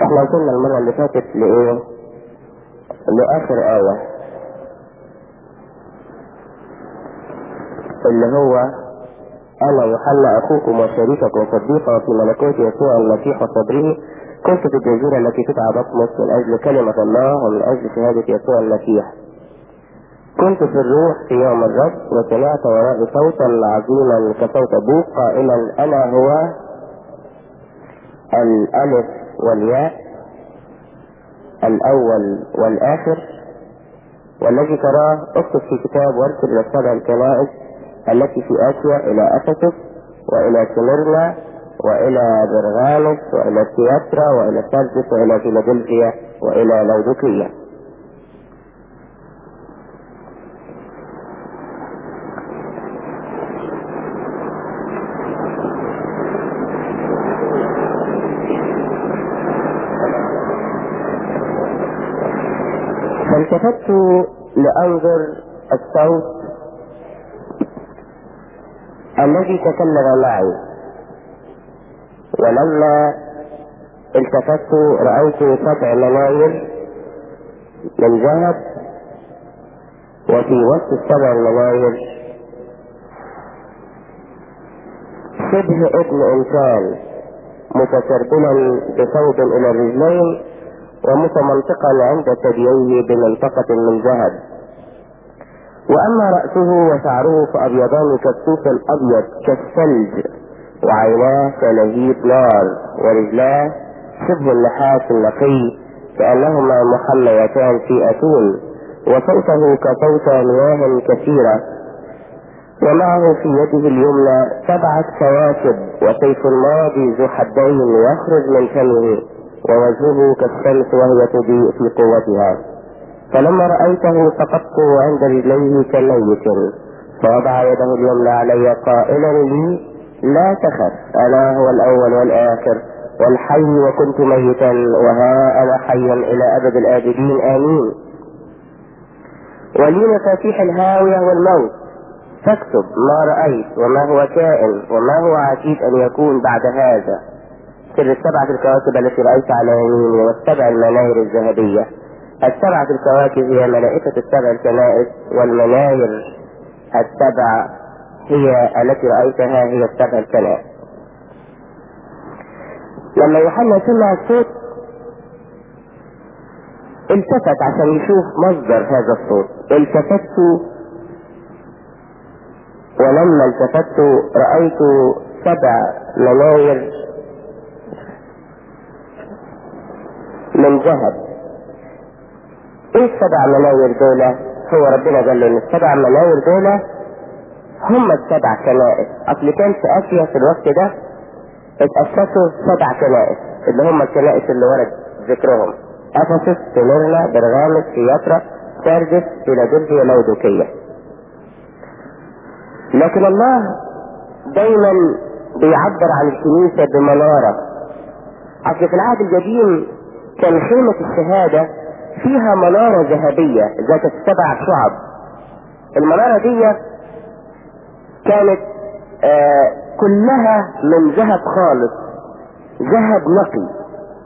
احنا وصلنا المرة اللي فاتت لإيه؟ لآخر آية اللي هو أنا يوحنا أخوكم وشريككم وصديقا في ملكوت يسوع المسيح وصبره كنت في الجزيرة التي تدعى بطمس من أجل كلمة الله ومن أجل شهادة يسوع المسيح كنت في الروح في يوم الرب وسمعت ورائي صوتا عظيما كصوت ابوك قائلا انا هو الالف والياء الاول والاخر والذي تراه اكتب في كتاب وارسل الى السبع الكنائس التي في اسيا الى افسس والى سمرنا والى برغامس والى سياترا والى سردس والى فيلادلفيا والى لودوكيه فالتفت لأنظر الصوت الذي تكلم معي ولما التفت رأيت سبع مناير من ذهب وفي وسط السبع المناير شبه ابن انسان متسربلا بثوب الى الرجلين ومتمنطقا عند ثدييه بمنطقة من ذهب وأما رأسه وشعره فأبيضان كالصوف الأبيض كالثلج وعيناه كلهيب نار ورجلاه شبه النحاس النقي كأنهما محميتان في أتون وصوته كصوت مياه كثيرة ومعه في يده اليمنى سبعة كواكب وسيف الماضي ذو حدين يخرج من فمه ووجهه كالشمس وهي تضيء في قوتها فلما رأيته سقطت عند رجليه كميت فوضع يده اليمنى علي قائلا لي لا تخف أنا هو الأول والآخر والحي وكنت ميتا وها أنا حيا إلى أبد الآبدين آمين ولي مفاتيح الهاوية والموت فاكتب ما رأيت وما هو كائن وما هو عتيد أن يكون بعد هذا سر السبعة الكواكب التي رأيت على يميني والسبع المناير الذهبية السبعة الكواكب هي ملائكة السبع الكنائس والمناير السبع هي التي رأيتها هي السبع الكنائس لما يوحنا سمع الصوت التفت عشان يشوف مصدر هذا الصوت التفت ولما التفت رأيت سبع مناير من ذهب ايه السبع مناير دول هو ربنا قال له ان السبع مناير دول هم السبع كنائس اصل كان في اسيا في الوقت ده اتأسسوا سبع كنائس اللي هم الكنائس اللي ورد ذكرهم افسس سميرنا برغامس سياترا ساردس فيلادلفيا لودوكية لكن الله دايما بيعبر عن الكنيسة بمنارة اصل في العهد القديم كان خيمة الشهادة فيها منارة ذهبية ذات السبع شعب المنارة دي كانت آه كلها من ذهب خالص ذهب نقي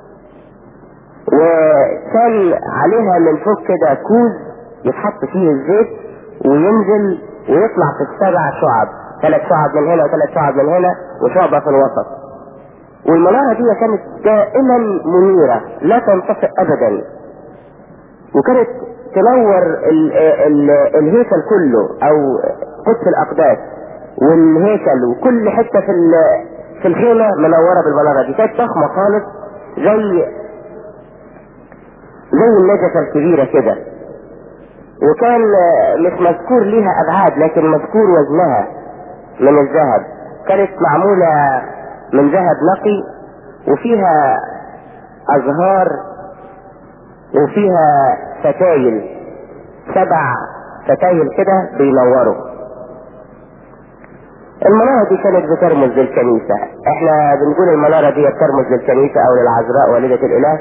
وكان عليها من فوق كده كوز يتحط فيه الزيت وينزل ويطلع في السبع شعب ثلاث شعب من هنا وثلاث شعب من هنا وشعبة في الوسط والمنارة دي كانت دائما منيرة لا تنطفئ ابدا وكانت تنور ال ال الهيكل كله او قدس الاقداس والهيكل وكل حتة في في الخيمة منورة بالمنارة دي كانت ضخمة خالص زي زي النجفة الكبيرة كده وكان مش مذكور ليها ابعاد لكن مذكور وزنها من الذهب كانت معمولة من ذهب نقي وفيها ازهار وفيها فتايل سبع فتايل كده بينوروا المنارة دي كانت بترمز للكنيسة احنا بنقول المنارة دي بترمز للكنيسة او للعذراء والدة الاله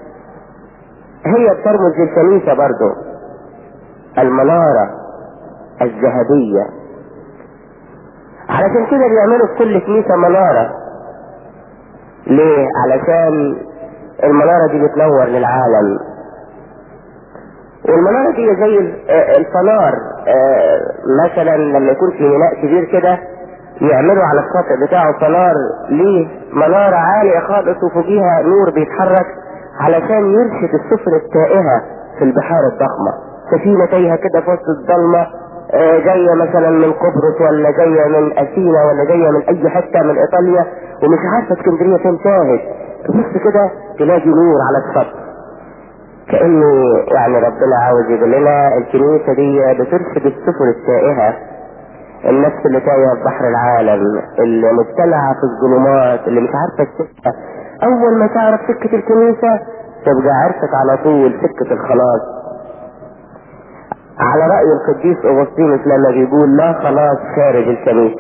هي بترمز للكنيسة برضو المنارة الذهبية علشان كده بيعملوا في كل كنيسة منارة ليه علشان المنارة دي بتنور للعالم والمنارة دي زي الفنار مثلا لما يكون في ميناء كبير كده يعملوا على الشاطئ بتاعه فنار ليه منارة عالية خالص وفوقيها نور بيتحرك علشان يرشد السفن التائهة في البحار الضخمة سفينة تايهة كده في وسط الضلمة جاية مثلا من قبرص ولا جاية من أثينا ولا جاية من أي حتة من إيطاليا ومش عارفة اسكندرية فين تاهت تبص كده تلاقي نور على الشط كأنه يعني ربنا عاوز يقول لنا الكنيسة دي بترشد السفن التائهة النفس اللي تايه في بحر العالم اللي مبتلعة في الظلمات اللي مش عارفة السكة أول ما تعرف سكة الكنيسة تبقى عرفت على طول سكة الخلاص على رأي القديس أغسطينوس لما بيقول لا خلاص خارج الكنيسة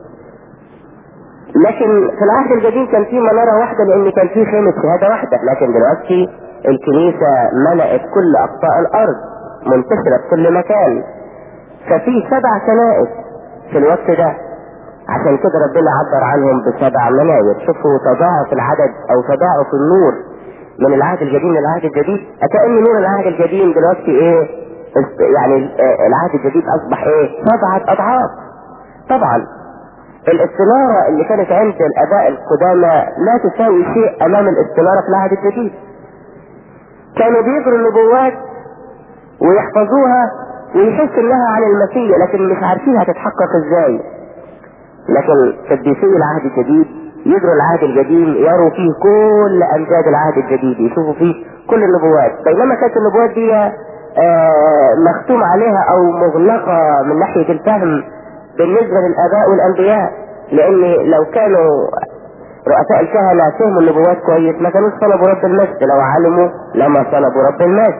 لكن في العهد القديم كان في منارة واحدة لأن كان في خيمة شهادة واحدة لكن دلوقتي الكنيسة ملأت كل أقطاع الأرض منتشرة في كل مكان ففي سبع كنائس في الوقت ده عشان كده ربنا عبر عنهم بسبع مناير شوفوا تضاعف العدد او تضاعف النور من العهد القديم للعهد الجديد كأن نور العهد القديم دلوقتي ايه يعني العهد الجديد اصبح ايه سبعة اضعاف طبعا الاستنارة اللي كانت عند الاباء القدامى لا تساوي شيء امام الاستنارة في العهد الجديد كانوا بيقروا النبوات ويحفظوها ويحس انها عن المسيح لكن مش عارفين هتتحقق ازاي لكن قديسي العهد الجديد يقروا العهد القديم يروا فيه كل امجاد العهد الجديد يشوفوا فيه كل النبوات بينما كانت النبوات دي آه مختوم عليها او مغلقة من ناحية الفهم بالنسبة للاباء والانبياء لان لو كانوا رؤساء الكهنة فهموا النبوات كويس ما كانوش طلبوا رب المجد لو علموا لما طلبوا رب المجد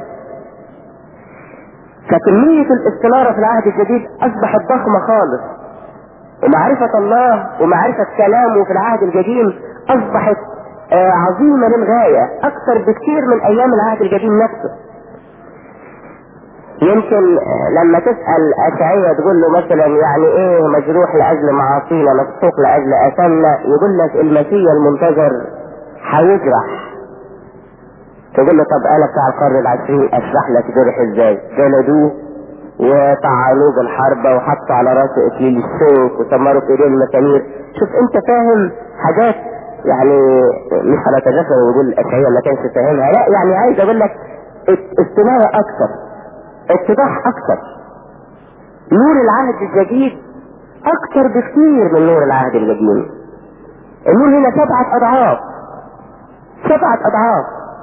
فكمية الاستنارة في العهد الجديد اصبحت ضخمة خالص ومعرفة الله ومعرفة كلامه في العهد القديم اصبحت آه عظيمة للغاية اكثر بكثير من ايام العهد القديم نفسه يمكن لما تسأل أشعية تقول له مثلا يعني ايه مجروح لأجل معاصينا مسحوق لأجل أثمنا يقول لك المسيح المنتظر هيجرح تقول له طب انا بتاع القرن العشرين اشرح لك جرح ازاي جلدوه وطعنوه بالحربة وحطوا على راسه اكليل الشوك وسمروا في ايديه المسامير شوف انت فاهم حاجات يعني مش هنتجسد ونقول اشعياء ما كانش فاهمها لا يعني عايز اقول لك استنارة اكثر اتضاح اكثر نور العهد الجديد اكثر بكثير من نور العهد القديم النور هنا سبعة اضعاف سبعة اضعاف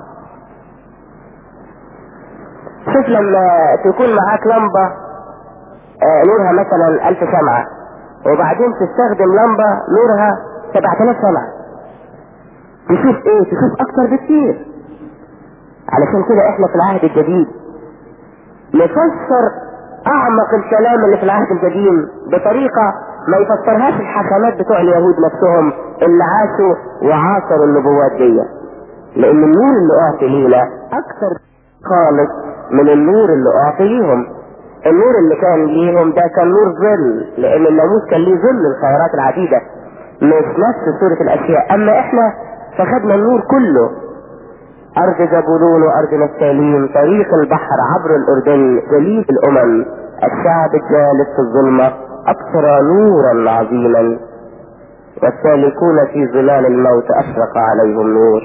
شوف لما تكون معاك لمبة آه نورها مثلا الف شمعة وبعدين تستخدم لمبة نورها سبعة الاف شمعة تشوف ايه تشوف اكتر بكتير علشان كده احنا في العهد الجديد نفسر اعمق الكلام اللي في العهد القديم بطريقة ما يفسرهاش الحكمات بتوع اليهود نفسهم اللي عاشوا وعاصروا النبوات دي لان النور اللي اعطي لينا اكثر خالص من النور اللي اعطي ليهم النور اللي كان ليهم ده كان نور ظل لان الناموس كان ليه ظل الخيرات العديدة مش نفس صورة الاشياء اما احنا فخدنا النور كله ارض جبلون وارض نفتالين طريق البحر عبر الاردن جليد الامم الشعب الجالس في الظلمة ابصر نورا عظيما والسالكون في ظلال الموت اشرق عليهم نور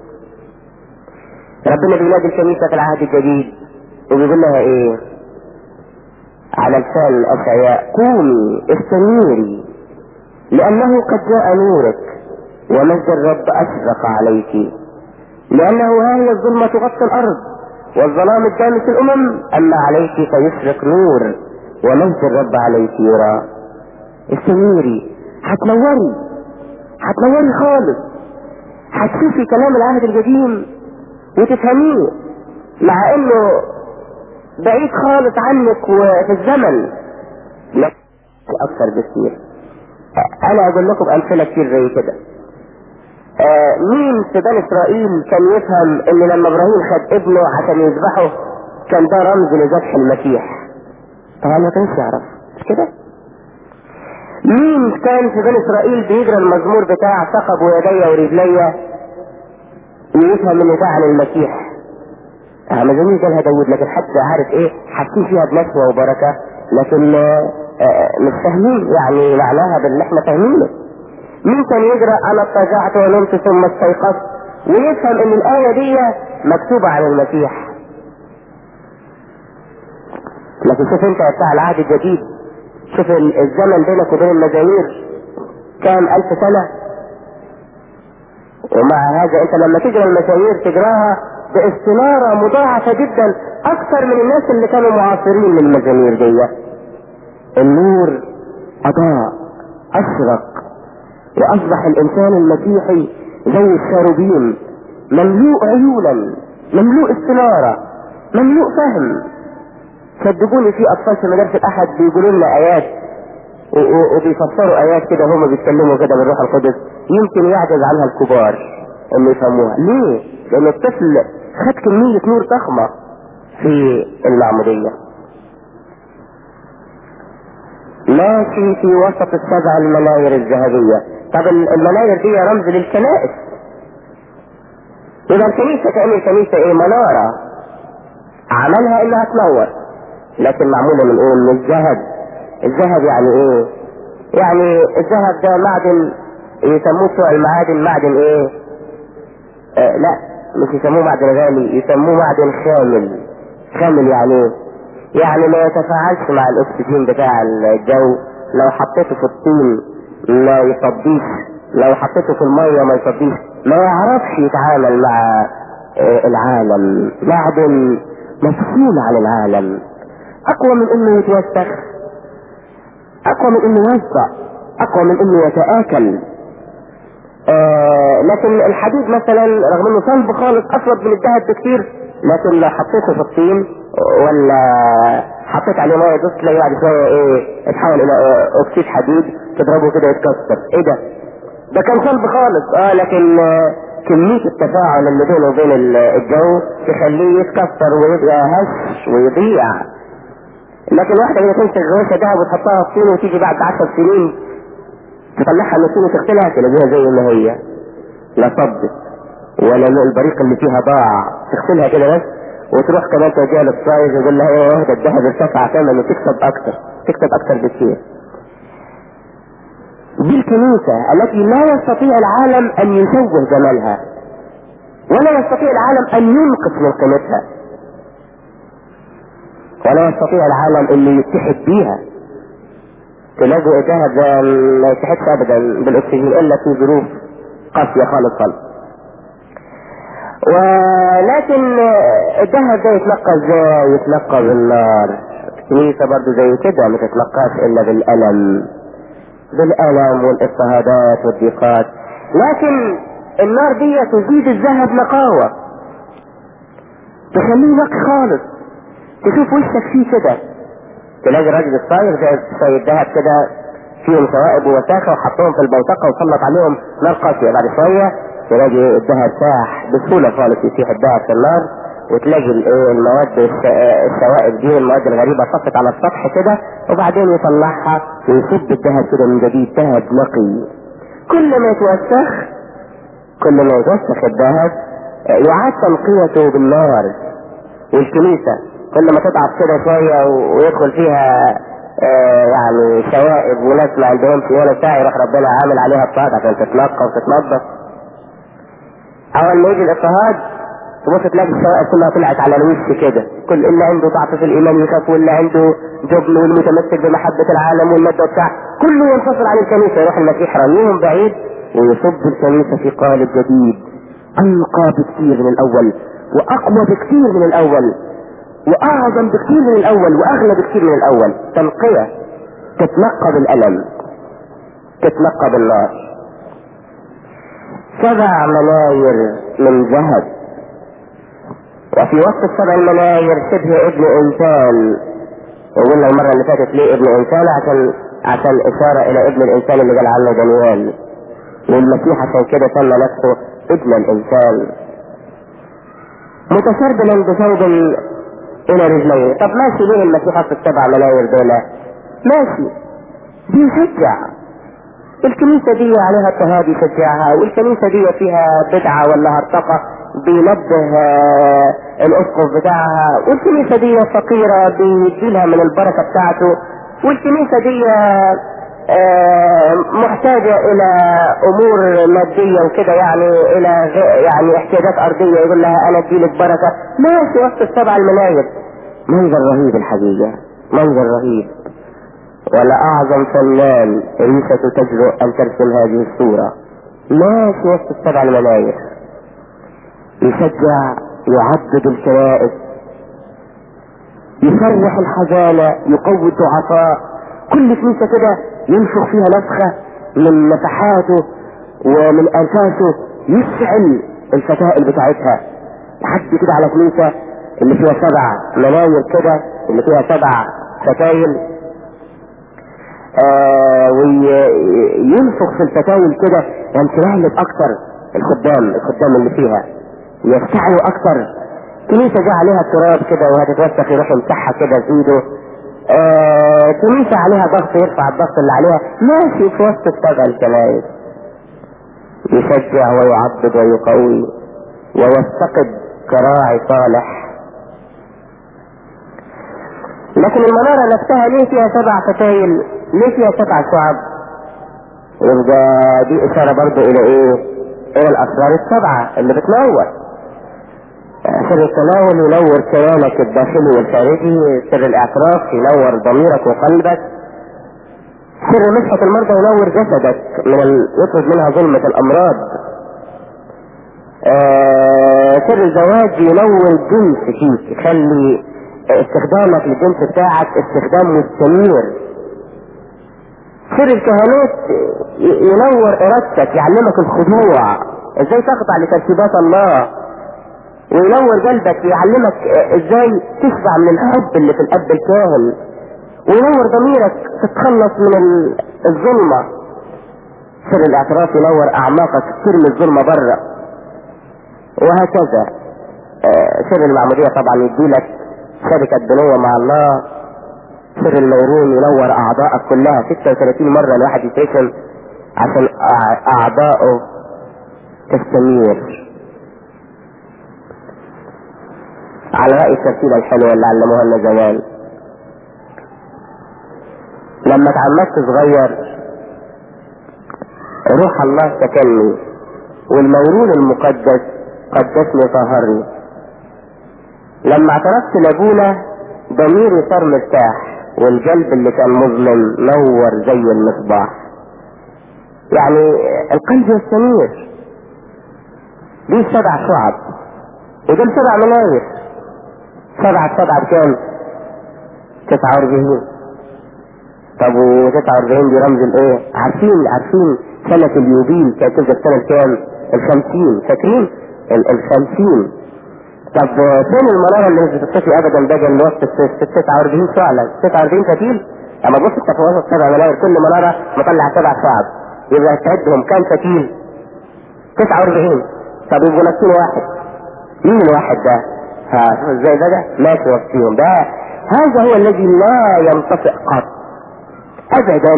ربنا بينادي الكنيسة في العهد الجديد وبيقول لها ايه على لسان الاشعياء قومي استنيري لانه قد جاء نورك ومجد الرب اشرق عليك لانه ها هي الظلمة تغطي الارض والظلام الدامس الامم اما عليك فيشرق نور ومجد الرب عليك يرى استنيري هتنوري هتنوري خالص هتشوفي كلام العهد القديم وتفهميه مع انه بعيد خالص عنك وفي الزمن لا اكثر بكثير انا اقول لكم امثله كتير زي كده آه مين في بني اسرائيل كان يفهم ان لما ابراهيم خد ابنه عشان يذبحه كان ده رمز لذبح المسيح طبعا ما كانش يعرف مش كده مين كان في بني اسرائيل بيجرى المزمور بتاع ثقب ويدي ورجلي ويفهم ان ده عن المسيح آه، مزامير جالها داود لكن حد عارف ايه حاسين فيها بنشوة وبركة لكن آه، آه، مش فاهمين يعني معناها باللي احنا فاهمينه مين كان يقرا انا اضطجعت ونمت ثم استيقظت ويفهم ان الايه دي مكتوبه عن المسيح لكن شوف انت يا بتاع العهد الجديد شوف ال- الزمن بينك وبين المزامير كام الف سنه ومع هذا انت لما تقرا المزامير تقراها باستنارة مضاعفة جدا اكثر من الناس اللي كانوا معاصرين للمزامير دي النور اضاء اشرق واصبح الانسان المسيحي زي الشاروبين مملوء عيونا مملوء استنارة مملوء فهم صدقوني في اطفال في مدارس الاحد بيقولوا لنا ايات و- و- وبيفسروا ايات كده هم بيتكلموا كده بالروح القدس يمكن يعجز عنها الكبار انه يفهموها ليه؟ لان الطفل خد كمية نور ضخمة في المعمودية ماشي في وسط السبع المناير الذهبية طب ال- المناير دي رمز للكنائس يبقى الكنيسة كأن الكنيسة ايه منارة عملها انها تنور لكن معمولة من ايه من الذهب الذهب يعني ايه يعني الذهب ده معدن يسموه بتوع المعادن معدن ايه آه لا مش يسموه معدن غالي يسموه معدن خامل خامل يعني ايه يعني ما يتفاعلش مع الاكسجين بتاع الجو لو حطيته في الطين ما يفضيش لو حطيته في الميه ما يفضيش ما يعرفش يتعامل مع آه، العالم معدن مفصول عن العالم اقوى من انه يتوسخ اقوى من انه يوسع اقوى من انه يتآكل آه لكن الحديد مثلا رغم انه صلب خالص اسود من الذهب بكتير لكن لو حطيته في الطين ولا حطيت عليه ميه دوس تلاقي بعد شويه ايه اتحول الى آه، اكسيد حديد تضربه كده يتكسر ايه ده؟ ده كان صلب خالص اه لكن آه كمية التفاعل اللي بينه وبين ال- الجو تخليه يتكسر ويبقى هش ويضيع لكن واحدة كده تمسك غوشة دهب وتحطها في طين وتيجي بعد عشر سنين تطلعها من الطين وتغسلها تلاقيها زي ما هي لا صبت ولا له البريق اللي فيها ضاع تغسلها كده بس وتروح كمان توديها للصايغ يقول لها ايه ده الذهب ارتفع ثمنه تكسب اكتر تكسب اكتر بكتير دي الكنيسة التي لا يستطيع العالم ان يشوه جمالها ولا يستطيع العالم ان ينقص من قيمتها ولا يستطيع العالم انه يتحد بيها تلاقوا الذهب ده ما يتحدش ابدا بالاكسجين الا في ظروف قاسية خالص خالص ولكن الذهب ده يتلقى ازاي يتلقى بالنار الكنيسة برضو زي كده ما تتلقاش الا بالالم بالالم والاضطهادات والضيقات لكن النار دي تزيد الذهب نقاوة تخليه نقي خالص تشوف وشك فيه كده تلاقي الراجل الصايغ زي شوية ذهب كده فيهم شوائب ووساخة وحطهم في البوتقة وسلط عليهم نار قاسية بعد شوية تلاقي الذهب ساح بسهولة خالص يسيح الذهب في النار وتلاقي الايه المواد الش- الشوائب دي والمواد الغريبة صفت على السطح كده وبعدين يطلعها ويصب الذهب كده من جديد ذهب نقي كل ما يتوسخ كل ما يتوسخ الذهب يعاد تنقيته بالنار والكنيسة كل ما تضعف كده شوية و- ويدخل فيها آه، يعني شوائب وناس ما عندهمش ولا ساعة يروح ربنا عامل عليها اضطهاد عشان تتنقى وتتنظف اول ما يجي الاضطهاد تبص تلاقي الشوائب كلها طلعت على الوش كده كل اللي عنده ضعف في الايمان يخاف واللي عنده جبن والمتمسك بمحبة العالم والمادة بتاع كله ينفصل عن الكنيسة يروح المسيح رميهم بعيد ويصب الكنيسة في قالب جديد انقى بكثير من الاول واقوى بكثير من الاول واعظم بكثير من الاول واغلى بكثير من الاول تنقية تتنقى بالالم تتنقى بالنار سبع مناير من ذهب وفي وسط السبع المناير شبه ابن انسان وقلنا المرة اللي فاتت ليه ابن انسان عشان عشان اشارة الى ابن الانسان اللي قال عنه دانيال والمسيح عشان كده سمى نفسه ابن الانسان متسربلا بثوب الى رجليه طب ماشي ليه المسيح حط السبع مناير دول ماشي بيشجع الكنيسة دي عليها اضطهاد يشجعها والكنيسة دي فيها بدعة ولا هرطقة بينبه آه، الاسقف بتاعها والكنيسه دي فقيره بيديلها من البركه بتاعته والكنيسه دي آه، محتاجه الى امور ماديه وكده يعني الى غ- يعني احتياجات ارضيه يقول لها انا اديلك بركه ماشي وسط السبع المناير منظر رهيب الحقيقه منظر رهيب ولا اعظم فنان ريشة تجرؤ ان ترسم هذه الصورة ماشي وسط السبع المناير يشجع يعضد الكنائس يفرح الحزانة يقوي الضعفاء كل كنيسة كده ينفخ فيها نفخة من نفحاته ومن انفاسه يشعل الفتائل بتاعتها لحد كده على كنيسة اللي فيها سبع مناير كده اللي فيها سبع فتايل آه وينفخ في الفتاوي كده ينتهلك اكتر الخدام الخدام اللي فيها يفتحوا اكتر كنيسة جه عليها تراب كده وهتتوسخ يروح يمسحها كده بايده آه كنيسة عليها ضغط يرفع الضغط اللي عليها ماشي في وسط السبع الكنائس يشجع ويعضد ويقوي ويفتقد كراعي صالح لكن المنارة نفسها ليه فيها سبع فتايل ليه فيها سبع شعب يبقى دي اشارة برضو الى ايه الى الاسرار السبعة اللي بتنور سر التناول ينور كيانك الداخلي والخارجي سر الاعتراف ينور ضميرك وقلبك سر مسحة المرضى ينور جسدك من ال... يطرد منها ظلمة الامراض آه سر الزواج ينور الجنس فيك يخلي استخدامك للجنس بتاعك استخدام مستمر سر الكهنوت ينور ارادتك يعلمك الخضوع ازاي تخضع لترتيبات الله وينور قلبك يعلمك ازاي تشبع من الحب اللي في الاب الكاهن وينور ضميرك تتخلص من الظلمة سر الاعتراف ينور اعماقك ترمي الظلمة بره وهكذا سر المعمودية طبعا يديلك شركة بنية مع الله سر الميرون ينور اعضائك كلها 36 مرة الواحد يترسم عشان اعضائه تستنير على رأي الترتيبة الحلوة اللي علموها لنا زمان لما اتعمدت صغير روح الله سكنني والميرون المقدس قدسني طهرني لما اعترفت لابونا ضميري صار مرتاح والقلب اللي كان مظلم نور زي المصباح يعني القلب يستنير دي سبع شعب ودول سبع مناير سبعة سبعة بكام؟ تسعة واربعين طب و 49 دي رمز الايه؟ عارفين عارفين سنة اليوبيل كانت تبقى السنة الكام؟ الخمسين فاكرين؟ الخمسين طب فين المنارة اللي مش بتطفي ابدا بقى اللي وسط ال 49 فعلا 49 فتيل اما بص انت في وسط سبع مناير كل منارة مطلع سبع شعب يبقى تعدهم كام فتيل 49 طب يبقوا نفسين واحد مين الواحد ده؟ ها شوف ازاي بقى ماشي وسطيهم ده هذا هو الذي لا ينطفئ قط ابدا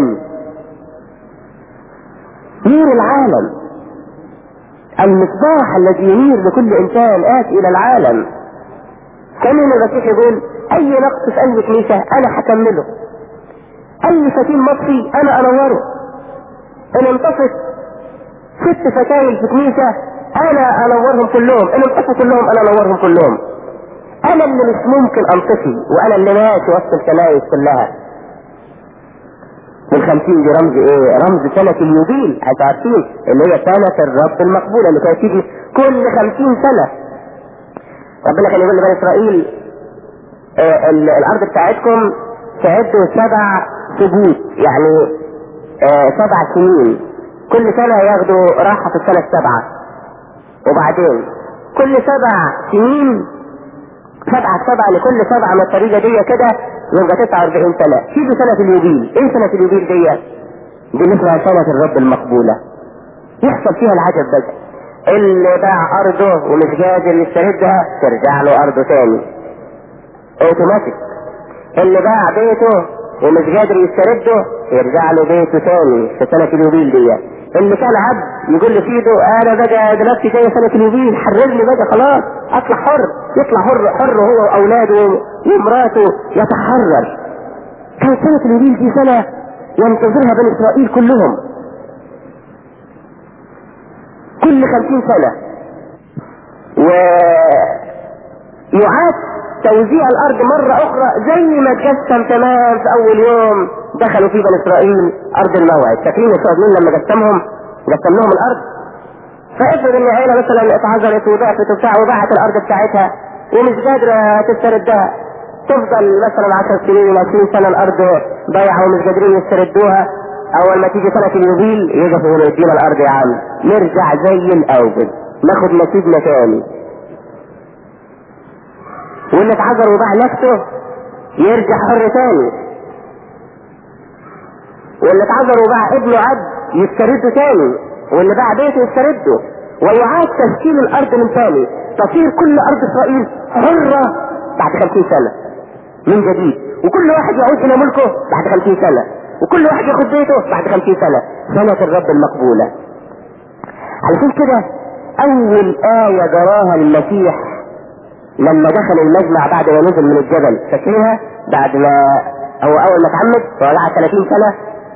نور العالم المصباح الذي ينير لكل انسان اتي الى العالم كان المسيح يقول اي نقص في اي كنيسه انا هكمله اي فتيل مطفي انا انوره ان انطفت ست فتايل في كنيسه انا انورهم كلهم ان انطفوا كلهم انا انورهم كلهم انا اللي مش ممكن انطفي وانا اللي ماشي وسط الكنايس كلها والخمسين دي رمز ايه رمز سنة اليوبيل انتوا عارفين اللي هي سنة الرب المقبولة اللي كانت تيجي كل خمسين سنة ربنا كان يقول لبني اسرائيل آه الارض بتاعتكم تعدوا سبع سبوت يعني آه سبع سنين كل سنة ياخدوا راحة في السنة السابعة وبعدين كل سبع سنين سبعة سبعة لكل سبعة من الطريقة دي كده يبقى 49 سنة تيجي سنة اليوبيل ايه سنة اليوبيل دي دي اسمها سنة الرب المقبولة يحصل فيها العجب بقى اللي باع ارضه ومش قادر يستردها ترجع له ارضه تاني اوتوماتيك اللي باع بيته ومش قادر يسترده يرجع له بيته تاني في سنة اليوبيل دي اللي كان عبد يقول لسيده انا بقى دلوقتي جاي سنه اليوبيل حررني بقى خلاص اطلع حر يطلع حر حر هو واولاده ومراته يتحرر كانت سنه اليوبيل دي سنه ينتظرها بني اسرائيل كلهم كل خمسين سنه ويعاد توزيع الارض مرة اخرى زي ما اتقسم تمام في اول يوم دخلوا فيه بني اسرائيل ارض الموعد فاكرين الشهدين لما قسمهم قسم لهم الارض فافرض ان عيله مثلا اتعذرت وضعفت وبتاع وباعت الارض بتاعتها ومش قادره تستردها تفضل مثلا 10 سنين 20 سنه الارض ضايعه ومش قادرين يستردوها اول ما تيجي سنه اليوبيل يقفوا يقولوا ادينا الارض يا عم نرجع زي الاول ناخد نصيبنا تاني واللي اتعذر وباع نفسه يرجع حر تاني واللي اتعذر وباع ابنه عبد يسترده تاني واللي باع بيته يسترده ويعاد تشكيل الارض من تاني تصير كل ارض اسرائيل حرة بعد خمسين سنة من جديد وكل واحد يعود الى ملكه بعد خمسين سنة وكل واحد ياخد بيته بعد خمسين سنة سنة الرب المقبولة علشان كده اول آية جراها المسيح لما دخل المجمع بعد ما نزل من الجبل فاكرها بعد ما هو اول ما اتعمد وقعد 30 سنة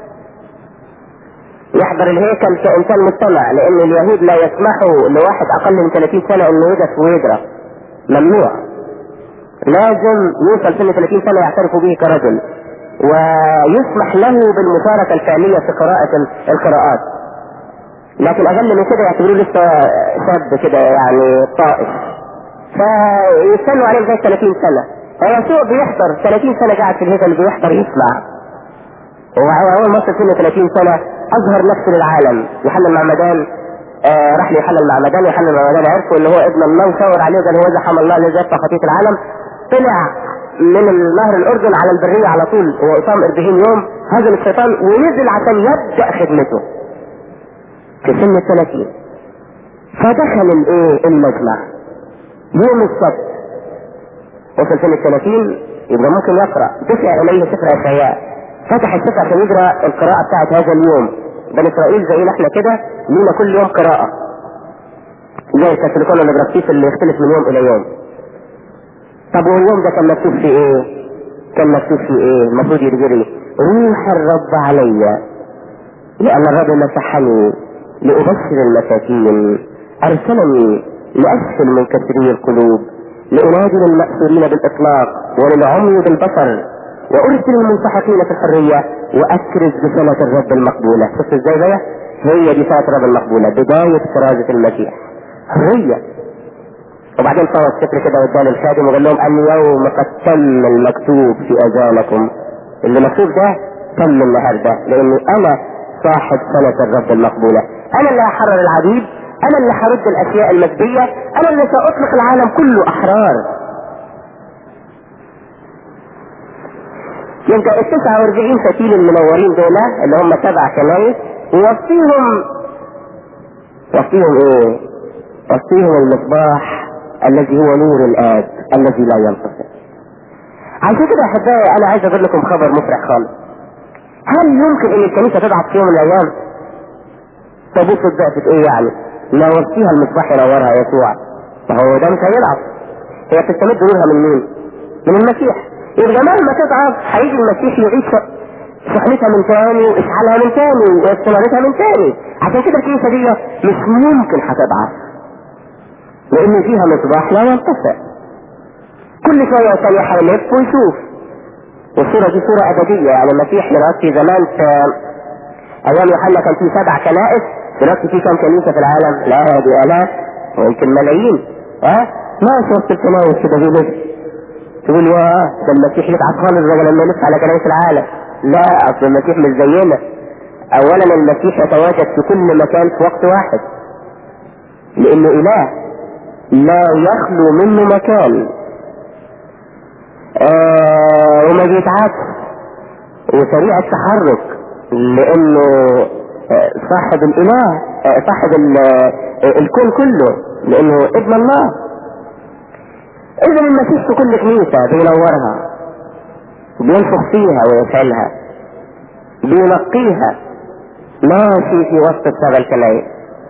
يحضر الهيكل كإنسان مستمع لأن اليهود لا يسمحوا لواحد أقل من 30 سنة إنه يقف ويقرأ ممنوع لازم يوصل سن 30 سنة يعترفوا به كرجل ويسمح له بالمشاركة الفعلية في قراءة القراءات لكن أقل من كده يعتبروه لسه شاب كده يعني طائش فيستنوا عليه لغايه 30 سنه فيسوع بيحضر 30 سنه قاعد في الهيكل بيحضر يسمع وهو اول ما وصل سنه 30 سنه اظهر نفسه للعالم يوحنا المعمدان آه راح ليوحنا المعمدان يوحنا المعمدان عرفوا ان هو ابن الله وشاور عليه وقال هو ذا حمل الله الذي يدفع خطيه العالم طلع من نهر الاردن على البريه على طول هو اقام 40 يوم هزم الشيطان ونزل عشان يبدا خدمته في سن ال 30 فدخل الايه المجمع يوم السبت وصل سنة 30 يبقى ممكن يقرأ دفع إليه سفر أشعياء فتح السفر عشان يقرأ القراءة بتاعت هذا اليوم بني إسرائيل زينا احنا كده لينا كل يوم قراءة زي الكاثوليكون والبراكتيس اللي يختلف من يوم إلى يوم طب واليوم ده كان مكتوب فيه إيه؟ كان مكتوب فيه إيه؟ المفروض يرجري روح الرب علي لأن الرب مسحني لأبشر المساكين أرسلني لأشفي المنكسرين القلوب لأنادي للمأسورين بالإطلاق وللعمي بالبصر وأرسل المنسحقين في الحرية وأكرز بسنة الرب المقبولة شفت ازاي بقى؟ هي دي سنة الرب المقبولة بداية كرازة المسيح حرية وبعدين صور السفر كده قدام الخادم وقال لهم اليوم قد تم المكتوب في أذانكم اللي مكتوب ده تم النهارده لأني أنا صاحب سنة الرب المقبولة أنا اللي هحرر العبيد انا اللي هرد الاشياء المادية انا اللي ساطلق العالم كله احرار يبقى ال 49 فتيل المنورين دول اللي هم سبع كنايس ووصيهم وصيهم ايه؟ وصيهم المصباح الذي هو نور الاب الذي لا ينطفئ. عشان كده احبائي انا عايز اقول لكم خبر مفرح خالص. هل يمكن ان الكنيسه تبعت في يوم من الايام تبص ضعفت ايه يعني؟ لا وصيها المصباح ينورها يسوع فهو ده مش هيضعف هي بتستمد نورها من مين؟ من المسيح يبقى مهما تضعف هيجي المسيح يعيد شحنتها من تاني واشعالها من تاني واستمرتها من تاني عشان كده الكنيسه دي مش ممكن هتضعف لان فيها مصباح لا ينطفئ كل شويه وثانيه هيلف ويشوف والصوره دي صوره ابديه يعني المسيح دلوقتي زمان في ايام يوحنا كان في سبع كنائس دلوقتي في كم كنيسه في العالم؟ لا دي الاف ويمكن ملايين ها؟ ماشي وسط الكنائس كده بيلف تقول يا ده المسيح يتعب خالص بقى لما يلف على كنائس العالم لا اصل المسيح مش زينا اولا المسيح يتواجد في كل مكان في وقت واحد لانه اله لا يخلو منه مكان آه وما بيتعبش وسريع التحرك لانه صاحب الاله صاحب الكون كله لانه ابن الله اذا المسيح في كل كنيسه بينورها بينفخ فيها ويشعلها بينقيها ماشي في وسط السبع الكنائس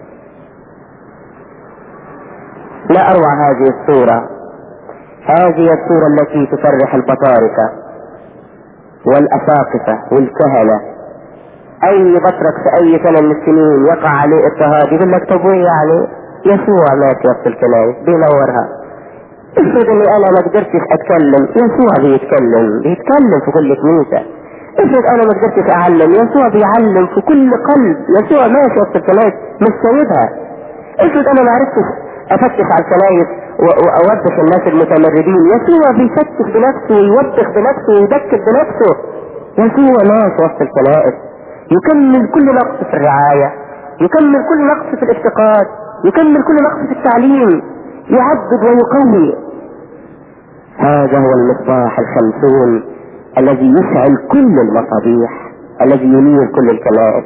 لا اروع هذه الصورة هذه الصورة التي تفرح البطاركة والاساقفة والكهنة اي بطرك في اي سنة من السنين يقع عليه اضطهاد يقول لك طب يعني يسوع مات وسط الكنائس بينورها افرض اني انا ما قدرتش اتكلم يسوع بيتكلم بيتكلم في كل كنيسة افرض انا ما قدرتش اعلم يسوع بيعلم في كل قلب يسوع ماشي وسط الكنائس مش سايبها افرض انا ما عرفتش افتش على الكنائس واوبخ الناس المتمردين يسوع بيفتش بنفسه ويوبخ بنفسه ويدكت بنفسه يسوع ماشي وسط الكنائس يكمل كل نقص في الرعاية يكمل كل نقص في الافتقاد يكمل كل نقص في التعليم يعدد ويقوي هذا هو المصباح الخمسون الذي يشعل كل المصابيح الذي ينير كل الكنائس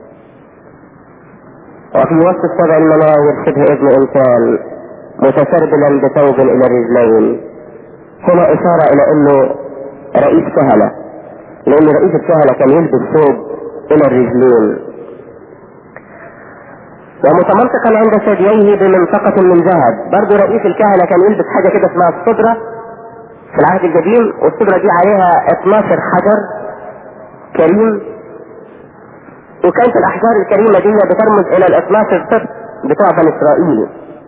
وفي وسط السبع المناور شبه ابن انسان متسربلا بثوب الى الرجلين هنا اشارة الى انه رئيس كهنة لان رئيس الكهنة كان يلبس ثوب الى الرجلين ومتمنطقا عند ثدييه بمنطقة من ذهب برضو رئيس الكهنة كان يلبس حاجة كده اسمها الصدرة في العهد القديم والصدرة دي عليها 12 حجر كريم وكانت الاحجار الكريمة دي بترمز الى ال 12 سبت بتوع بني اسرائيل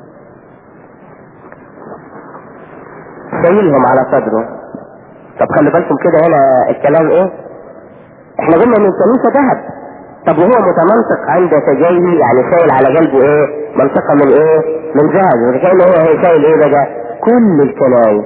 شايلهم على صدره طب خلي بالكم كده هنا الكلام ايه احنا قلنا ان الكنيسة ذهب طب وهو متمنطق عند سجايه يعني شايل على قلبه ايه منطقة من ايه من ذهب وكأن هو هي شايل ايه بقى كل الكنايس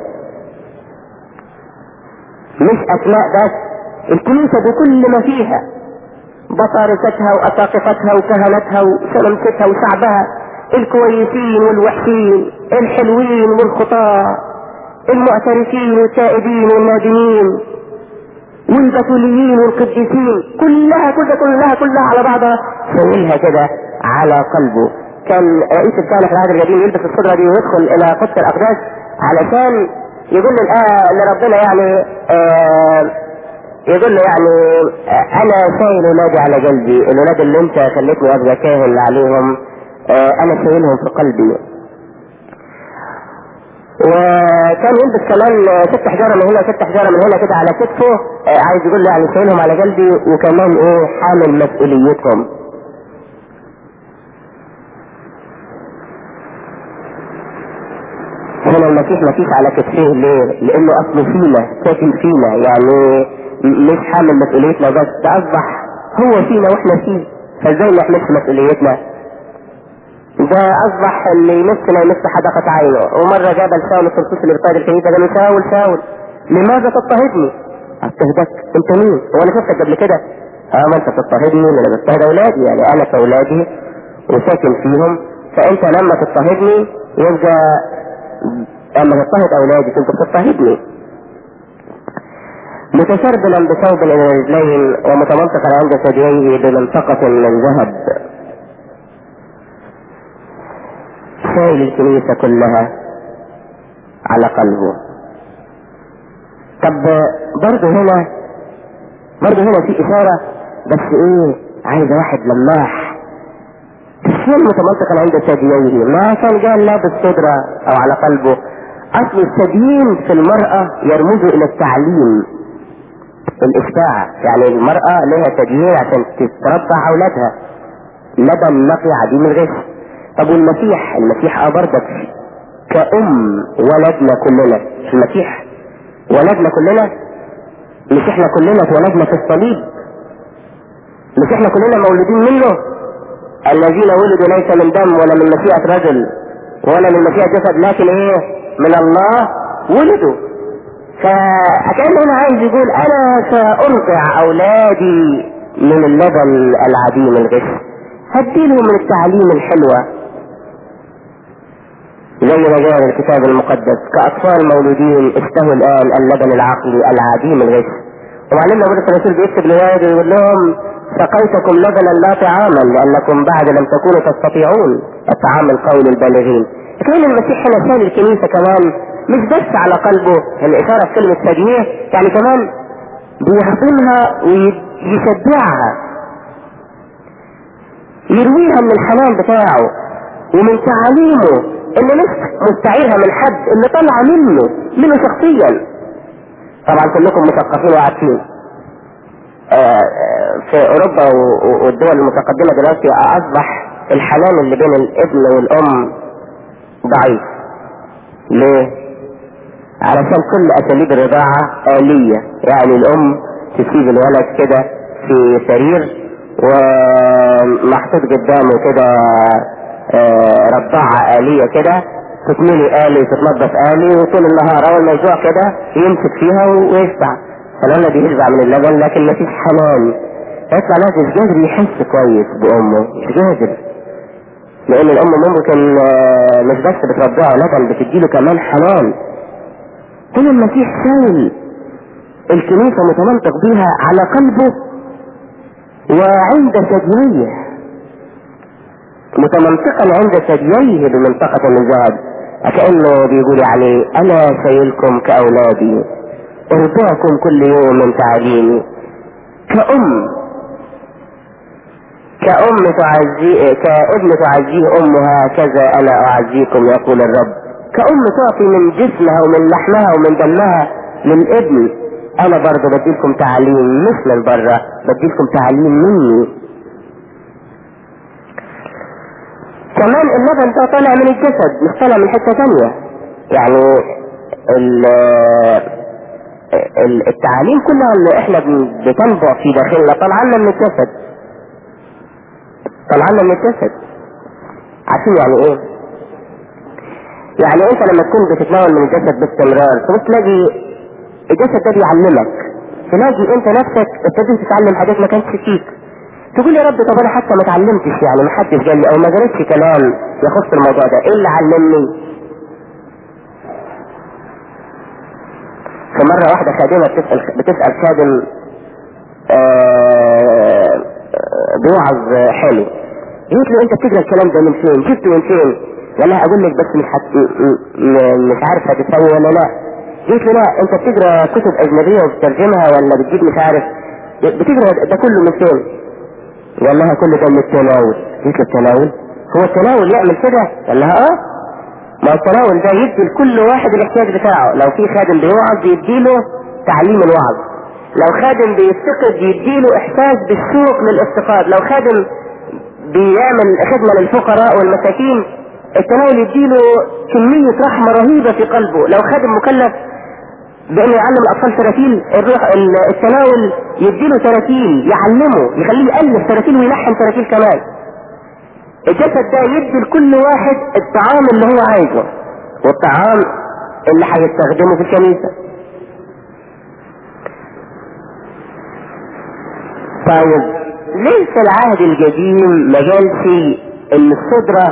مش اسماء بس الكنيسة بكل ما فيها بطارستها واساقفتها وكهنتها وشمامستها وشعبها الكويسين والوحشين الحلوين والخطاة المعترفين والتائبين والنادمين والبتوليين والقديسين كلها كلها كلها كلها على بعضها شايلها كده على قلبه كان رئيس الكهنة في العهد القديم يلبس الصدرة دي ويدخل الى قدس الاقداس علشان يقول للآه لربنا يعني آه يقول له يعني آه انا شايل ولادي على قلبي الولاد اللي انت خليتني ابقى كاهن عليهم آه انا شايلهم في قلبي وكان يلبس كمان ست حجارة من هنا ست حجارة من هنا كده على كتفه آه عايز يقول له يعني شايلهم على قلبي وكمان ايه حامل مسؤوليتهم هنا المسيح مسيح على كتفيه ليه؟ لانه اصله فينا ساكن فينا يعني مش حامل مسؤوليتنا بس ده اصبح هو فينا واحنا فيه فازاي ما نحملش مسؤوليتنا؟ ده اصبح اللي يمسنا يمس حدقة عينه ومرة جاب شاول القرطوس اللي بيطير الكنيسة قال له شاول شاول لماذا تضطهدني؟ اضطهدك انت مين؟ هو انا شفتك قبل كده؟ اه ما انت بتضطهدني انا بضطهد اولادي يعني انا كاولادي وساكن فيهم فانت لما تضطهدني يبقى لما تضطهد اولادي كنت بتضطهدني متسربلا بثوب الى الرجلين ومتمنطقا عند ثدييه بمنطقة من ذهب شايل الكنيسة كلها على قلبه طب برضه هنا برضه هنا في إشارة بس إيه عايز واحد لماح الشيء متمنطقا عند ثدييه ما كان قال لا بالصدرة أو على قلبه أصل الثديين في المرأة يرمزوا إلى التعليم الإشباع يعني المرأة لها ثديين عشان تتربع أولادها لبن نقي عديم الغش طب والمسيح المسيح اه برضك كأم ولدنا كلنا المسيح ولدنا كلنا مش احنا كلنا اتولدنا في الصليب مش احنا كلنا مولودين منه الذين ولدوا ليس من دم ولا من مشيئة رجل ولا من مشيئة جسد لكن ايه من الله ولدوا فكان هنا عايز يقول انا سأرضع اولادي من اللبن العديم الغش هديلهم من التعليم الحلوة زي ما جاء الكتاب المقدس كأطفال مولودين اشتهوا الآن اللبن العقلي العديم الغش ومعلمنا بولس الرسول بيكتب لواده يقول لهم سقيتكم لبنا لا طعاما لأنكم بعد لم تكونوا تستطيعون الطعام القوي للبالغين كمان المسيح هنا شال الكنيسة كمان مش بس على قلبه الإشارة في كلمة تدمير يعني كمان بيحضنها ويشجعها يرويها من الحنان بتاعه ومن تعاليمه اللي مش مستعيرها من حد اللي طالعه منه منه شخصيا طبعا كلكم مثقفين وعارفين آه، في اوروبا والدول المتقدمه دلوقتي اصبح الحنان اللي بين الابن والام ضعيف ليه علشان كل اساليب الرضاعة آلية يعني الام تسيب الولد كده في سرير ومحطوط قدامه كده آه، رضاعة آلية كده تتملي آلي وتتنظف آلي وطول النهار أول ما يجوع كده يمسك فيها ويشبع فالولد بيشبع من اللبن لكن مفيش حنان فيطلع الولد مش قادر يحس كويس بأمه مش قادر لأن الأم ممكن آه، مش بس بترضعه لبن بتديله كمان حنان كل المسيح شايل الكنيسة متمنطق بيها على قلبه وعند ثدييه متمنطقا عند ثدييه بمنطقة النزاد كأنه بيقول يعني أنا شايلكم كأولادي ارضعكم كل يوم من تعليمي كأم كأم تعزي كابن تعزيه أمها كذا أنا أعزيكم يقول الرب كأم تعطي من جسمها ومن لحمها ومن دمها للابن أنا برضه بديلكم تعليم مش من بره بديلكم تعليم مني كمان اللبن ده طالع من الجسد مش طالع من حتة تانية يعني التعاليم كلها اللي احنا بتنبع في داخلنا طالعه لنا من الجسد طالعه لنا من الجسد عارفين يعني ايه؟ يعني انت لما تكون بتتناول من الجسد باستمرار تبص تلاقي الجسد ده بيعلمك تلاقي انت نفسك ابتديت تتعلم حاجات ما كانتش فيك تقول يا رب طب انا حتى ما اتعلمتش يعني ما حدش قال لي او ما قريتش كلام يخص الموضوع ده ايه اللي علمني في مرة واحدة خادمة بتسأل بتسأل خادم آه بيوعظ حلو قلت له انت بتقرا الكلام ده من فين؟ جبته من فين؟ قال لها اقول لك بس مش حت... مش عارف هتتسوي ولا لا قلت له لا انت بتقرا كتب اجنبيه وبتترجمها ولا بتجيب مش عارف بتقرا ده كله من فين؟ قال لها كل ده من التناول قلت له التناول؟ هو التناول يعمل كده؟ قال لها اه ما التناول ده يدي لكل واحد الاحتياج بتاعه لو في خادم بيوعظ يديله تعليم الوعظ لو خادم بيفتقد يديله احساس بالشوق للافتقاد لو خادم بيعمل خدمة للفقراء والمساكين التناول يديله كمية رحمة رهيبة في قلبه لو خادم مكلف بانه يعلم الاطفال تراتيل الروح التناول يديله تراتيل يعلمه يخليه يالف تراتيل ويلحن تراتيل كمان الجسد ده يدي لكل واحد الطعام اللي هو عايزه والطعام اللي هيستخدمه في الكنيسة طيب ليه في العهد القديم ما قالش ان الصدرة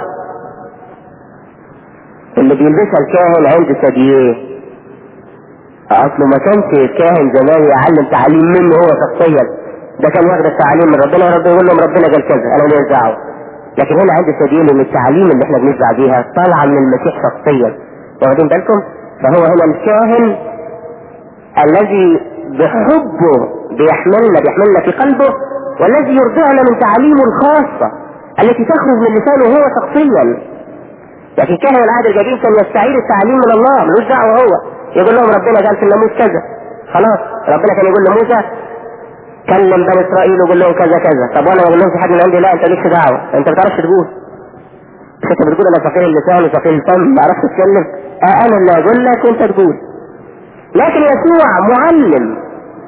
اللي بيلبسها الكاهن عند ثدييه اصله ما كانش الكاهن زمان يعلم تعليم منه هو شخصيا ده كان واخد التعليم من ربنا وربنا يقول لهم ربنا قال كذا انا ليه دعوه لكن هنا عند سبيل ان التعليم اللي احنا بنشبع بيها طالعه من المسيح شخصيا واخدين بالكم فهو هنا الكاهن الذي بحبه بيحملنا بيحملنا في قلبه والذي يرضعنا من تعاليمه الخاصة التي تخرج من لسانه هو شخصيا لكن كاهن العهد القديم كان يستعير التعليم من الله ملوش دعوه هو يقول لهم ربنا قال في الناموس كذا خلاص ربنا كان يقول لموسى كلم بني اسرائيل وقول لهم كذا كذا طب وانا ما اقول لهمش حد من عندي لا انت ليش دعوه انت ما بتعرفش تقول مش انت بتقول انا فقير اللسان وفقير الفم ما بعرفش اتكلم آه انا اللي اقول لك وانت تقول لكن يسوع معلم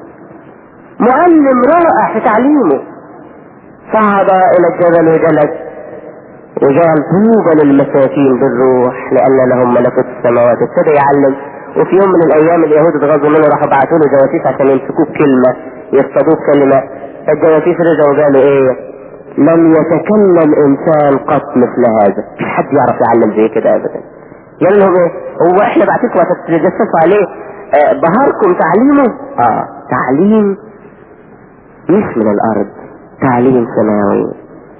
معلم رائع في تعليمه صعد الى الجبل وجلس وجعل طوبى للمساكين بالروح لان لهم ملكوت السماوات ابتدى يعلم وفي يوم من الايام اليهود اتغاظوا منه راحوا بعتوا له جواسيس عشان يمسكوه بكلمه يصطادوه بكلمه الجواسيس رجعوا قالوا ايه لم يتكلم انسان قط مثل هذا مش حد يعرف يعلم زي كده ابدا قال لهم ايه هو احنا بعتكم تتجسسوا عليه آه بهاركم تعليمه اه تعليم مش من الارض تعليم سماوي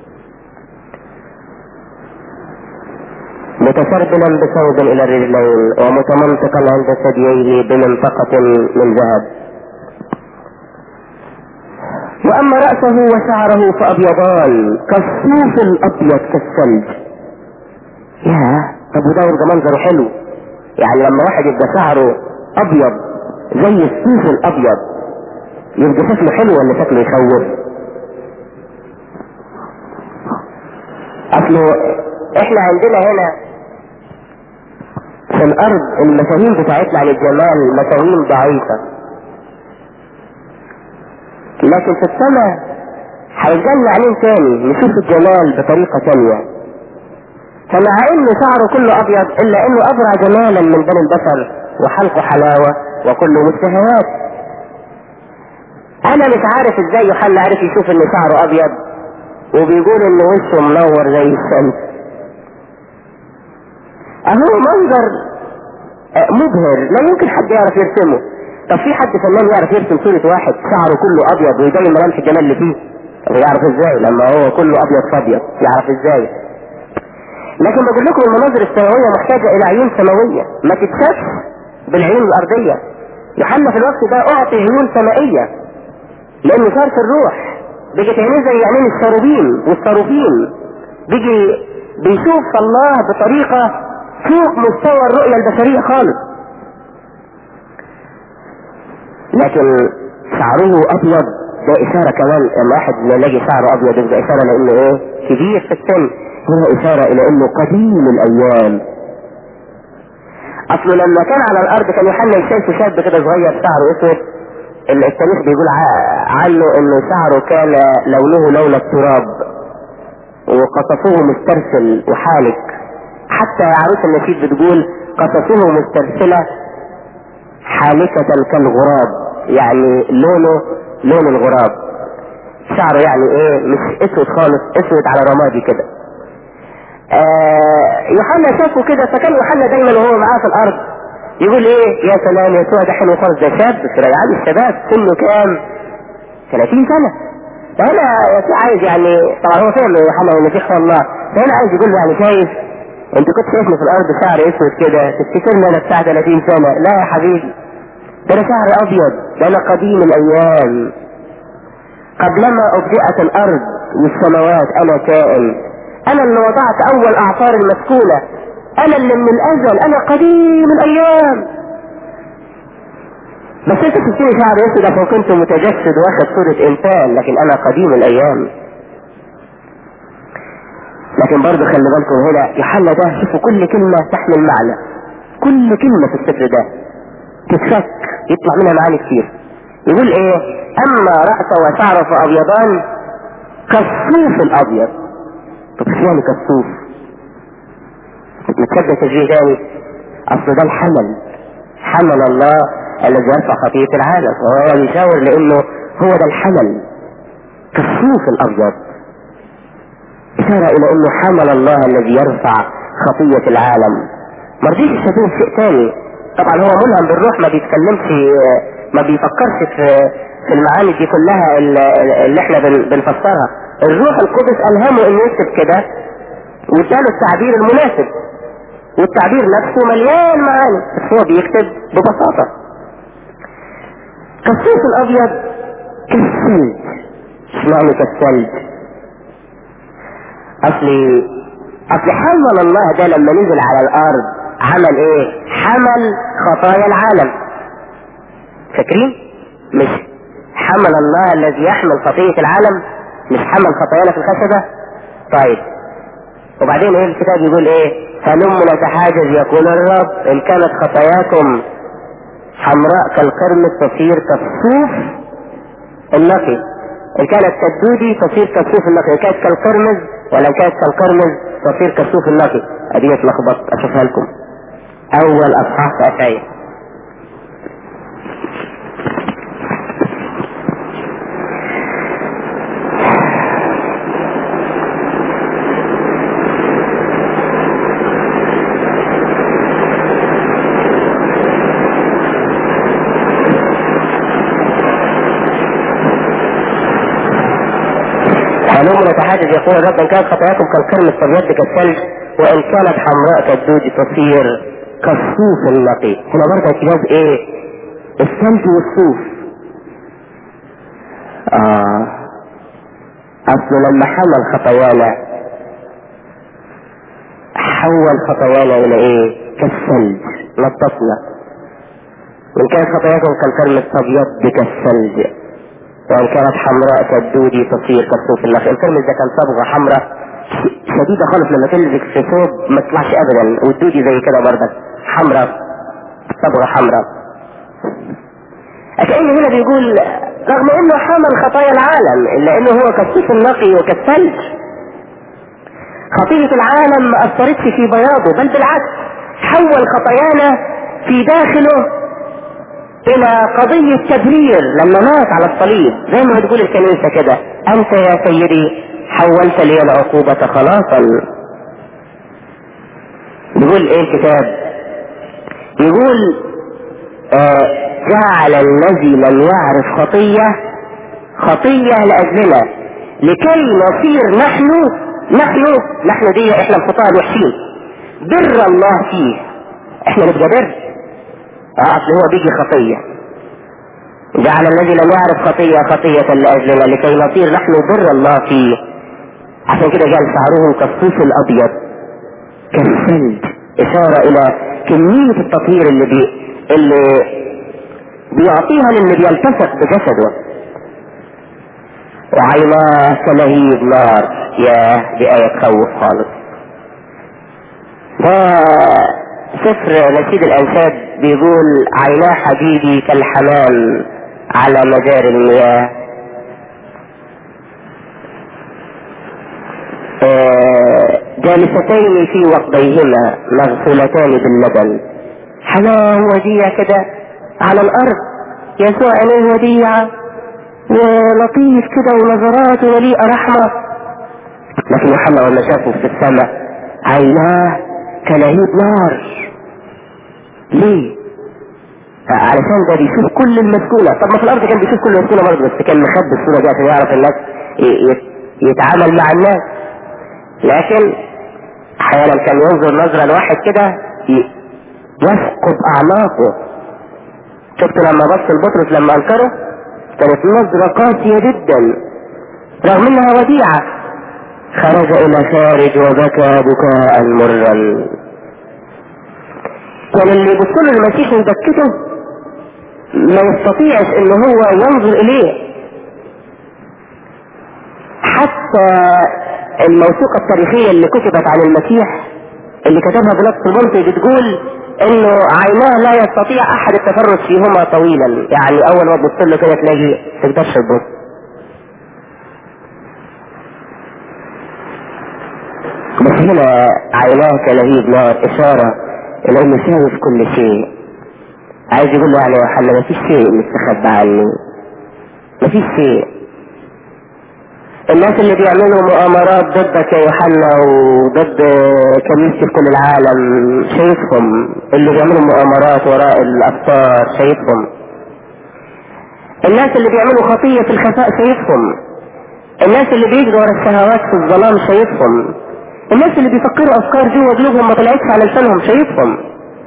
متسربلا بثوب الى الرجلين ومتمنطقا عند ثدييه بمنطقة من ذهب واما رأسه وشعره فابيضان كالصوف الابيض كالثلج يا طب وده يبقى منظره حلو يعني لما واحد يبقى شعره ابيض زي الصوف الابيض يبقى شكله حلو ولا شكله يخوف اصله احنا عندنا هنا في الارض المفاهيم بتاعتنا عن الجمال مفاهيم ضعيفة لكن في السماء هيجلى عينين تاني نشوف الجمال بطريقة تانية فمع ان شعره كله ابيض الا انه ابرع جمالا من بني البشر وحلقه حلاوة وكله مشتهيات انا مش عارف ازاي يوحنا عارف يشوف ان شعره ابيض وبيقول ان وشه منور زي الشمس اهو منظر مبهر لا يمكن حد يعرف يرسمه طب في حد فنان يعرف يرسم صورة واحد شعره كله ابيض ويبين ملامح الجمال اللي فيه طب يعرف ازاي لما هو كله ابيض فابيض يعرف ازاي لكن بقول لكم المناظر السماوية محتاجة الى عيون سماوية ما تتشافش بالعيون الارضية يوحنا في الوقت ده اعطي عيون سمائية لانه صار في الروح بقت عينيه زي عينين الشروبين والصاروفين بيجي بيشوف الله بطريقة فوق مستوى الرؤية البشرية خالص لكن شعره ابيض ده اشارة كمان لما واحد يلاقي شعره ابيض يبقى اشارة لانه ايه كبير في السن هو اشارة الى انه قديم الايام اصله لما كان على الارض كان يوحنا يشاف شاب كده صغير شعره اسود التاريخ بيقول عنه انه شعره كان لونه لون التراب وقصصه مسترسل وحالك حتى عروس النشيد بتقول قصصه مسترسلة حالكة كالغراب يعني لونه لون الغراب شعره يعني ايه مش اسود خالص اسود على رمادي كده آه يوحنا شافه كده فكان يوحنا دايما وهو معاه في الارض يقول ايه يا سلام يسوع ده حلو خالص ده شاب في ريعان الشباب سنه كام 30 سنة فهنا يسوع عايز يعني طبعا هو فاهم يوحنا هو المسيح الله فهنا عايز يقول له يعني شايف انت كنت شايفني في الارض شعر اسود كده تفتكرني انا بتاع 30 سنة لا يا حبيبي ده انا شعر ابيض ده انا قديم الايام قبلما ابدأت الارض والسماوات انا كائن انا اللي وضعت اول اعصار المسكونة انا اللي من الازل انا قديم الايام بس انت تشتري شعر اسود عشان كنت متجسد واخد صورة انسان لكن انا قديم الايام لكن برضه خلي بالكم هنا يوحنا ده شوفوا كل كلمة تحمل معنى كل كلمة في السفر ده تتفك يطلع منها معاني كتير يقول ايه اما رأسه وشعره فابيضان كالصوف الابيض طب ايش يعني كالصوف متصدق تشبيه تاني اصل ده الحمل حمل الله الذي يرفع خطية العالم وهو يشاور لانه هو ده الحمل كالصوف الابيض اشارة الى انه حمل الله الذي يرفع خطية العالم ما رضيش يشبهه شيء تاني طبعا هو ملهم بالروح ما بيتكلمش ما بيفكرش في في المعاني دي كلها اللي احنا بنفسرها الروح القدس الهمه انه يكتب كده واداله التعبير المناسب والتعبير نفسه مليان معاني بس هو بيكتب ببساطة كالصوف الابيض كالثلج معنى كالثلج اصلي اصل حمل الله ده لما نزل على الارض عمل ايه حمل خطايا العالم فاكرين مش حمل الله الذي يحمل خطية العالم مش حمل خطايانا في الخشبة طيب وبعدين ايه الكتاب يقول ايه هلم نتحاجز يقول الرب ان كانت خطاياكم حمراء كالقرمز تصير كالصوف النقي ان كانت كالدودي تصير كالصوف النقي ان كانت كالقرمز ولا ان كانت كالقرمز تصير كالصوف النقي ادي اتلخبط اشوفها لكم اول اصحاح في اشعياء هلم نتحاجز يقول الرب ان كانت خطاياكم كالقرمز فبيد كالثلج وان كانت حمراء كالدود تصير كالصوف النقي هنا برضه الكتاب ايه الثلج والصوف اه اصل لما حمل خطايانا حول خطايانا الى ايه كالثلج نطفنا وان كانت خطاياكم كالكرم الابيض كالثلج وان كانت حمراء كالدودي تصير كالصوف النخل الكرم اذا كان صبغه حمراء شديده خالص لما تلزق في ثوب ما تطلعش ابدا والدودي زي كده برضك حمراء صبغه حمراء كأنه هنا بيقول رغم انه حمل خطايا العالم الا انه هو كالصوف النقي وكالثلج خطية العالم ما اثرتش في بياضه بل بالعكس حول خطايانا في داخله الى قضية تبرير لما مات على الصليب زي ما بتقول الكنيسة كده انت يا سيدي حولت لي العقوبة خلاصا يقول ايه الكتاب يقول آه جعل الذي لم يعرف خطية خطية لأجلنا لكي نصير نحن نحن نحن دي احنا الخطاة الوحشين بر الله فيه احنا نبقى بر اه اصل هو بيجي خطية جعل الذي لم يعرف خطية خطية لأجلنا لكي نصير نحن بر الله فيه عشان كده قال شعرهم كالصوف الأبيض كالثلج إشارة إلى كمية التطهير اللي بي اللي بيعطيها للي بيلتصق بجسده وعيناه كلهيب نار يا دي آية تخوف خالص فسفر نشيد الأنشاد بيقول عيناه حبيبي كالحمام على مجاري المياه جالستين في وقضيهما مغسولتان باللبن حمام وديع كده على الارض يسوع عينيه وديعة ولطيف كده ونظرات ومليئة رحمة لكن محمد لما شافه في السماء عيناه كلهيب نار ليه؟ علشان ده بيشوف كل المسكونة طب ما في الارض كان بيشوف كل المسكونة برضه بس كان مخبي الصورة دي عشان يعرف الناس يتعامل مع الناس لكن احيانا كان ينظر نظرة لواحد كده يفقد اعماقه شفت لما بص لبطرس لما انكره كانت نظرة قاسية جدا رغم انها وديعة خرج الى خارج وبكى بكاء مرا كان اللي يبص له المسيح ويبكته ما يستطيعش ان هو ينظر اليه حتى الموثوقة التاريخية اللي كتبت عن المسيح اللي كتبها بنفس المنطق بتقول انه عيناه لا يستطيع احد التفرج فيهما طويلا يعني اول ما تبص له كده تلاقي تقدرش تبص بس هنا عيناه كلهيب نار اشارة الى انه شايف كل شيء عايز يقول له يعني يا يوحنا ما فيش شيء مستخبى عني ما فيش شيء الناس اللي بيعملوا مؤامرات ضدك يا يوحنا وضد كنيسة كل العالم شايفهم اللي بيعملوا مؤامرات وراء الأبصار شايفهم الناس اللي بيعملوا خطية في الخفاء شايفهم الناس اللي بيجروا ورا الشهوات في الظلام شايفهم الناس اللي بيفكروا أفكار جوه قلوبهم ما طلعتش على لسانهم شايفهم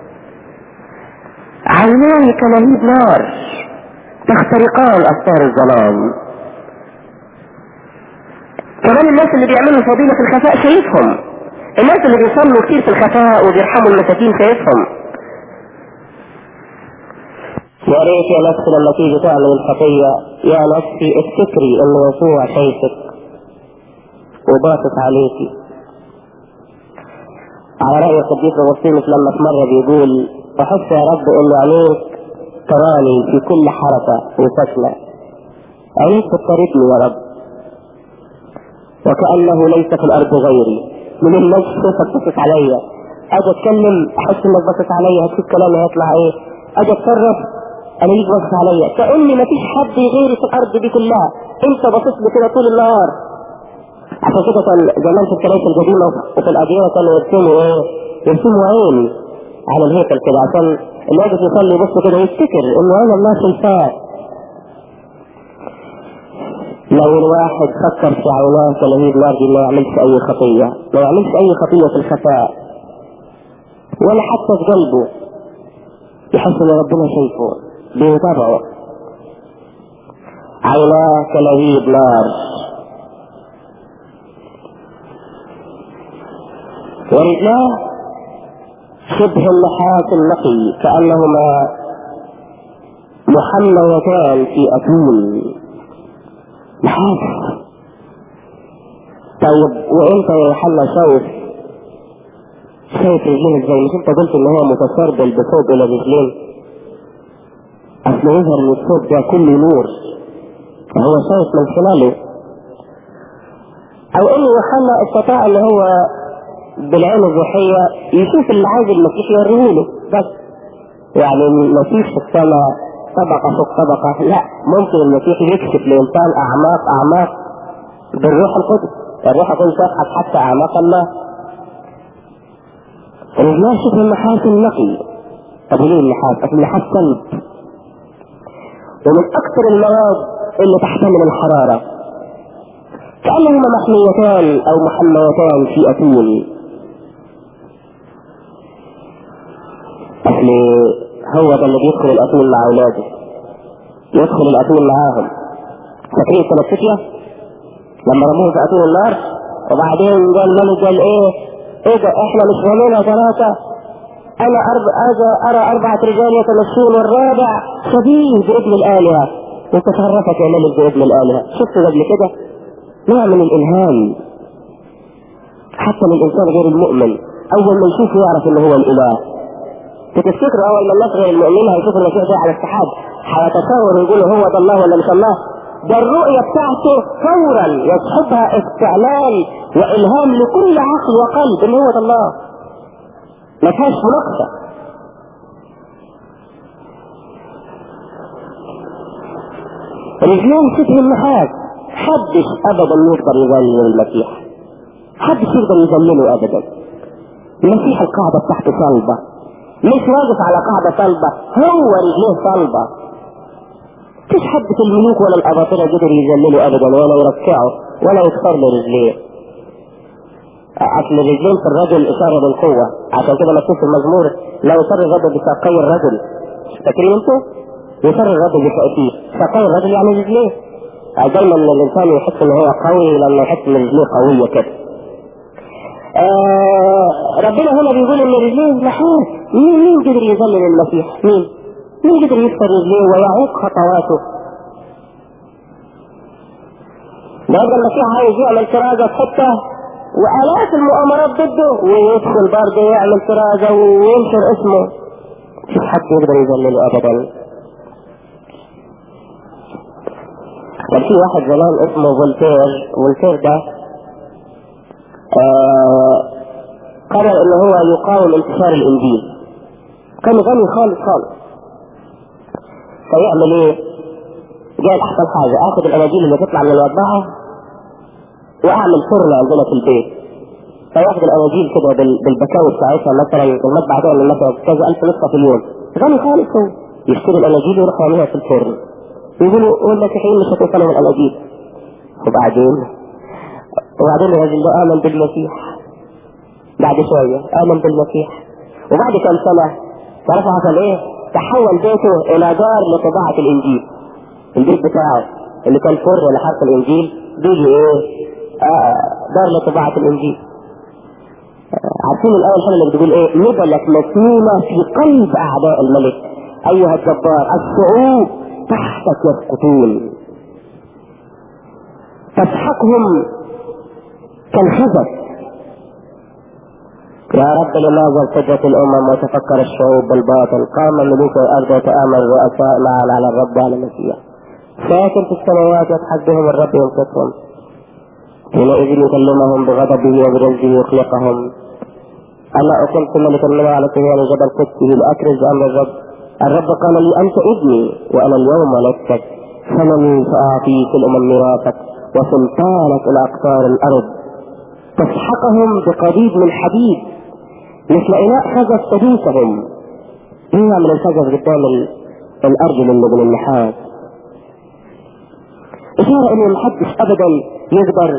عيناه كلهيب نار تخترقان أفكار الظلام كمان الناس اللي بيعملوا فضيلة في الخفاء شايفهم الناس اللي بيصلوا كتير في الخفاء وبيرحموا المساكين شايفهم يا ريت يا نفسي لما تيجي تعمل الخطية يا نفسي افتكري ان يسوع شايفك وباصص عليكي على رأي القديس اغسطينوس لما في مرة بيقول احس يا رب ان عينيك تراني في كل حركة وسكنة عينيك بتطاردني يا رب وكأنه ليس في الأرض غيري من الناس صوتك بصت عليا أجي أتكلم أحس إنك بصت عليا هتشوف كلامي هيطلع إيه أجي أتصرف أنا ليك بصت عليا كأني مفيش حد غيري في الأرض دي كلها أنت باصص لي كده طول النهار عشان كده كان زمان في الكنائس القديمة وفي الأديرة كانوا يرسموا إيه يرسموا عين على الهيكل كده عشان اللي واقف يصلي يبص كده يفتكر إنه هذا الله شايفاه لو الواحد فكر في عيناه كلهيب نار دي ما يعملش اي خطية ما يعملش اي خطية في الخفاء ولا حتى في قلبه يحس ان ربنا شايفه بيتابعه عيناه كلهيب نار ورجلاه شبه النحاس النقي كأنهما محميتان في أتون نحاس طيب وانت يا يوحنا شايف شايف رجليه ازاي مش انت قلت ان هو متسربل بثوب الى رجلين اصل يظهر ان الثوب ده كله نور فهو شايف من خلاله او ان يوحنا استطاع ان هو بالعين الروحية يشوف اللي عايز المسيح يوريه له بس يعني ما فيش في السماء طبقة فوق طبقة لا ممكن المسيح يكشف لإنسان أعماق أعماق بالروح القدس الروح القدس يبحث حتى أعماق الله رجلاه شبه النحاس النقي طب ليه النحاس؟ أصل النحاس صلب ومن أكثر المواد اللي تحتمل الحرارة كأنهما محميتان أو محميتان في أتون أصل هو ده اللي بيدخل الأتون مع أولاده يدخل الأتون معاهم فاكرين سنة لما رموه في أتون النار وبعدين قال الملك قال إيه إيه ده إحنا مش رمينا ثلاثة أنا أربع أجا أرى أربعة رجال يتمشون والرابع شبيه بابن الآلهة وتشرفت يا ملك بابن الآلهة شفت قبل كده نوع من الإلهام حتى للإنسان غير المؤمن أول ما يشوفه يعرف إنه هو الإله تفتكروا أول ما الناس غير المؤمنين هيشوفوا المسيح ده على السحاب هيتصور ويقولوا هو ده الله ولا مش الله ده الرؤية بتاعته فورا يصحبها استعلام وإلهام لكل عقل وقلب إن هو ده الله ما فيهاش مناقشة رجلين شبه النحاس حدش ابدا يقدر يذلل المسيح حدش يقدر يذلله ابدا المسيح القاعدة بتاعته صلبة مش واقف على قاعدة صلبة هو رجليه صلبة مفيش حد في الملوك ولا الاباطرة قدر يذلله ابدا ولا يركعه ولا يكسر له رجليه اصل الرجلين في الرجل اشارة بالقوة عشان كده مكتوب في المزمور لا يصر الرجل بساقي الرجل فاكرين انتوا؟ يصر الرجل بساقيه ساقي الرجل يعني رجليه دايما الانسان يحس ان هو قوي لما يحس ان رجليه قوية كده آه ربنا هنا بيقول ان رجليه نحاس مين مين قدر يذلل المسيح؟ مين؟ مين قدر يكسر رجليه ويعوق خطواته؟ لأن المسيح عايز يعمل كرازة في حتة وآلاف المؤامرات ضده ويدخل برضه يعمل كرازة وينشر اسمه مفيش حد يقدر يذلله أبدا كان في واحد زمان اسمه فولتير فولتير ده آه قرر ان هو يقاوم انتشار الانجيل كان غني خالص خالص فيعمل ايه قال احسن حاجة اخذ الاناجيل اللي تطلع من المطبعة واعمل فرن عندنا في البيت فياخذ الاناجيل كده بالبكاوي بتاعتها مثلا المطبعة تعمل مثلا كذا الف نسخة في اليوم غني خالص هو يشتري الاناجيل ويروح يعملها في الفرن يقولوا والمسيحيين مش هتوصلوا الاناجيل وبعدين وبعدين الراجل ده امن بالمسيح بعد شويه امن بالمسيح وبعد كم سنه تعرفوا حصل ايه؟ تحول بيته الى دار لطباعه الانجيل البيت بتاعه اللي كان فرن لحرف الانجيل بيجي ايه؟ آه دار لطباعه الانجيل عارفين الايه الحلوه اللي بتقول ايه؟ نزلت مسنونه في قلب اعداء الملك ايها الجبار الشعوب تحتك يسقطون تسحقهم كالخزف يا رب لماذا ارتجت الامم وتفكر الشعوب بالباطل قام ملوك الارض وتامل الرؤساء معا على الرب وعلى المسيح ساكن في السماوات يضحك بهم الرب ينصفهم حينئذ يكلمهم بغضبه وبرزه يخلقهم انا اقمت ملكا من على سهيان جبل قدسه لاكرز امر الرب الرب قال لي أنت ابني وأنا اليوم ولدتك فمن سأعطيك الأمم ميراثك وسلطانك إلى أقطار الأرض تسحقهم بقضيب من حديد مثل إناء خزف تدوسهم إيه من الخزف قدام الأرجل اللي من النحاس إشارة إنه محدش أبدا يقدر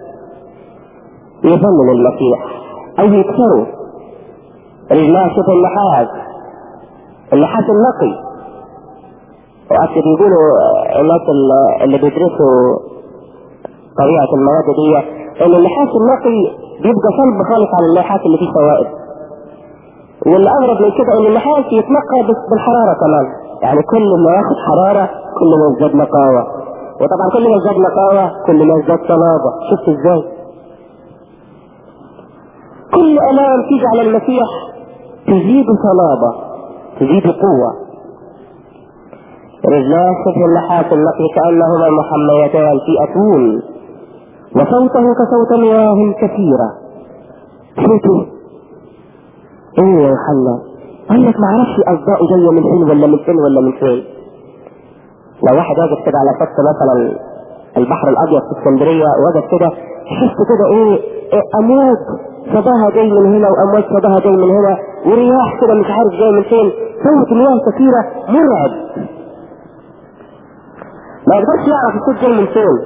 يظلم المسيح أو يكسره رجلاه شوف النحاس النحاس النقي واصل يقولوا الناس اللي بيدرسوا طبيعة المواد دي ان النحاس النقي بيبقى صلب خالص عن النحاس اللي فيه فوائد واللي اغرب من كده ان النحاس يتنقى بالحرارة كمان يعني كل ما ياخد حرارة كل ما يزداد نقاوة وطبعا كل ما يزداد نقاوة كل ما يزداد صلابة شفت ازاي كل الام تيجي على المسيح تزيد صلابة تزيد قوة رجلاه شبه النحاس النقي كأنهما محميتان في أتون وصوته كصوت مياه كثيرة صوته ايه يا يوحنا قال لك ما اعرفش اصداؤه جايه من فين ولا من فين ولا من فين لو واحد واقف كده على شط مثلا البحر الابيض في اسكندريه واقف كده تحس كده ايه, إيه امواج صداها جاي من هنا وامواج صداها جاي من هنا ورياح كده مش عارف جاي من فين صوت مياه كثيره مرعب ما يقدرش يعرف الصوت جاي من فين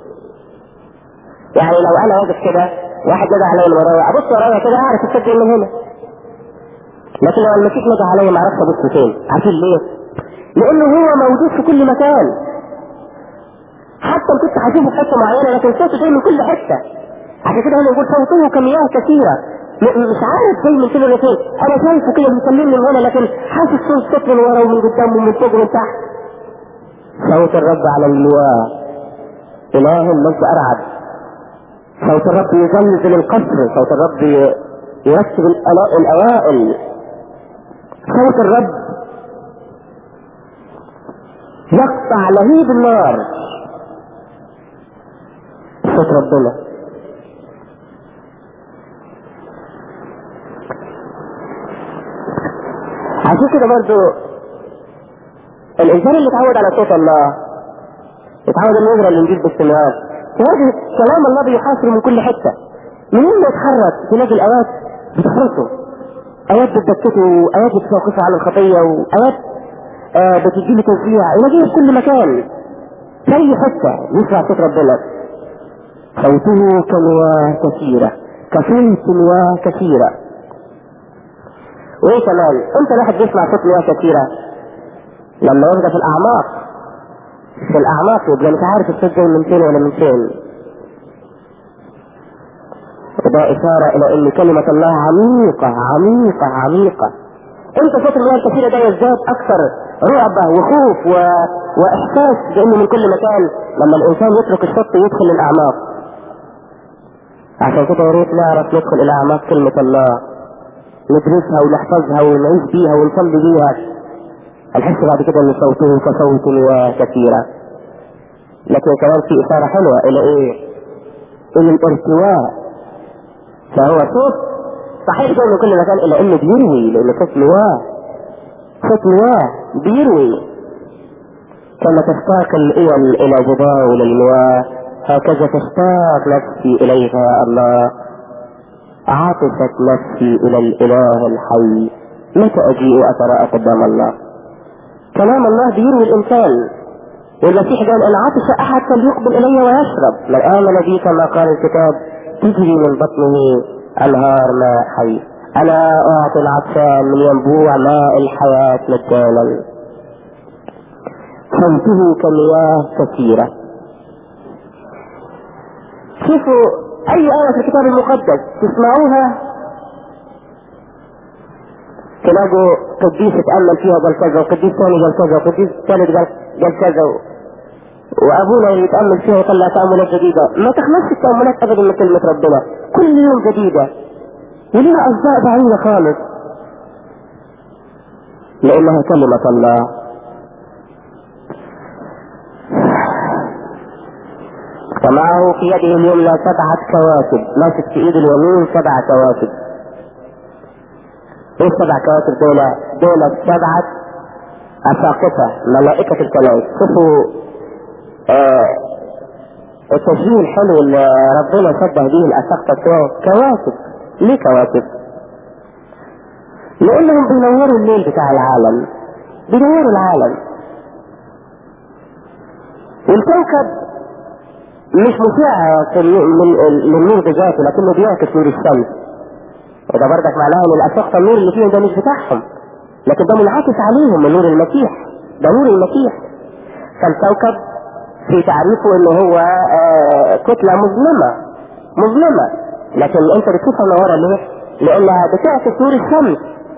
يعني لو انا واقف كده واحد نده عليا من ورايا ابص ورايا كده اعرف الصوت جاي من هنا لكن لو المسيح نده عليا ما اعرفش ابص فين عارفين ليه؟ لانه هو موجود في كل مكان حتى كنت هشوفه في حته معينه لكن صوته جاي من كل حته عشان كده انا بقول صوته كمياه كثيره مش عارف جاي من فين ولا فين انا شايفه كده بيكلمني من هنا لكن حاسس صوت صوت من ورا ومن قدام ومن فوق ومن تحت صوت الرب على اللواء اله ليس ارعب صوت الرب يزلزل القصر صوت الرب يرتب الاوائل صوت الرب يقطع لهيب النار صوت ربنا عشان كده برضو الانسان اللي اتعود على صوت الله اتعود انه يقرا الانجيل باستمرار تواجه كلام الله بيحاصره من كل حته من ما يتحرك تلاقي الايات بتخلصه ايات بتبكته ايات بتوقفه على الخطيه وايات آه بتدي له تشجيع يلاقيه في كل مكان في اي حته يسمع صوت ربنا صوته كمياه كثيره كصوت مياه كثيره وايه كمان انت الواحد بيسمع صوت مياه كثيره لما يبقى في الاعماق في الاعماق يبقى مش عارف الصوت جاي من فين ولا من فين وده اشاره الى ان كلمه الله عميقه عميقه عميقه انت صوت المياه الكثيره ده يزداد اكثر رعبه وخوف و... واحساس بانه من كل مكان لما الانسان يترك الصوت ويدخل الاعماق عشان كده يا ريت نعرف ندخل الى اعماق كلمه الله ندرسها ونحفظها ونعيش بيها ونصلي بيها الحس بعد كده ان صوته كصوت مياه كثيرة لكن كمان في اشارة حلوة الى ايه الى الارتواء فهو صوت صحيح جاي من كل مكان الا انه بيروي لانه صوت مياه صوت مياه بيروي كما تشتاق الاول الى جداول المياه هكذا تشتاق نفسي اليك يا الله عاطفت نفسي الى الاله الحي متى اجيء اتراءى قدام الله كلام الله بيروي الانسان والمسيح قال ان عطش احد فليقبل الي ويشرب من امن بي كما قال الكتاب تجري من بطنه انهار ماء حي انا اعطي العطشان من ينبوع ماء الحياه مجانا صوته كمياه كثيره شوفوا اي ايه في الكتاب المقدس تسمعوها تلاقوا قديس اتأمل فيها قال كذا وقديس ثاني قال كذا وقديس ثالث قال قال كذا وابونا يتأمل فيها ويطلع تأملات جديدة ما تخلصش التأملات ابدا من كلمة ربنا كل يوم جديدة ولها اجزاء بعيدة خالص لانها كلمة الله ومعه في يده اليمنى سبعة كواكب ماسك في ايده اليمين سبع كواكب ايه السبع كواكب دول دول سبعة أساقفة ملائكة الكنائس شوفوا آه التشبيه الحلو اللي ربنا شبه به الأساقفة بتوعه كواكب ليه كواكب؟ لأنهم بينوروا الليل بتاع العالم بينوروا العالم والكوكب مش مشع في النور بذاته لكنه بيعكس نور الشمس وده برضك معناه ان الاساقفه النور اللي فيهم ده مش بتاعهم لكن ده منعكس عليهم من نور المسيح ده نور المسيح فالكوكب في تعريفه انه هو آه، كتلة مظلمة مظلمة لكن انت بتشوفها منورة ليه؟ لانها بتعكس نور الشمس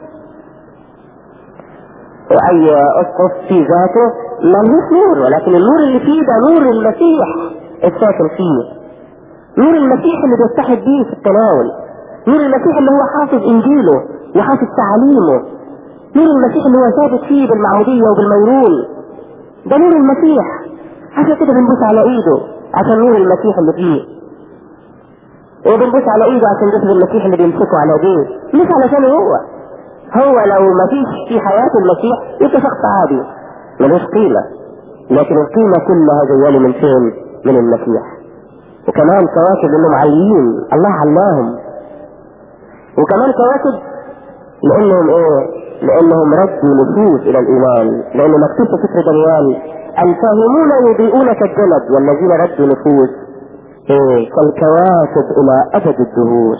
واي اسقف في ذاته ملهوش نور ولكن النور اللي فيه ده نور المسيح الساكن فيه نور المسيح اللي بيتحد بيه في التناول نور المسيح اللي هو حافظ انجيله وحافظ تعاليمه نور المسيح اللي هو ثابت فيه بالمعمودية وبالميرون ده نور المسيح عشان كده بنبص على ايده عشان نور المسيح اللي فيه وبنبص على ايده عشان جسد المسيح اللي بيمسكه على ايديه مش علشان هو هو لو ما فيش في حياة المسيح يبقى شخص عادي ملوش قيمة لكن القيمة كلها جاية من فين؟ من المسيح وكمان كواكب انهم عاليين الله علاهم وكمان كواكب لانهم ايه؟ لانهم ردوا نفوس الى الايمان لانه مكتوب في سفر دانيال الفاهمون يضيئون كالجلد والذين ردوا نفوس ايه كالكواكب الى ابد الدهور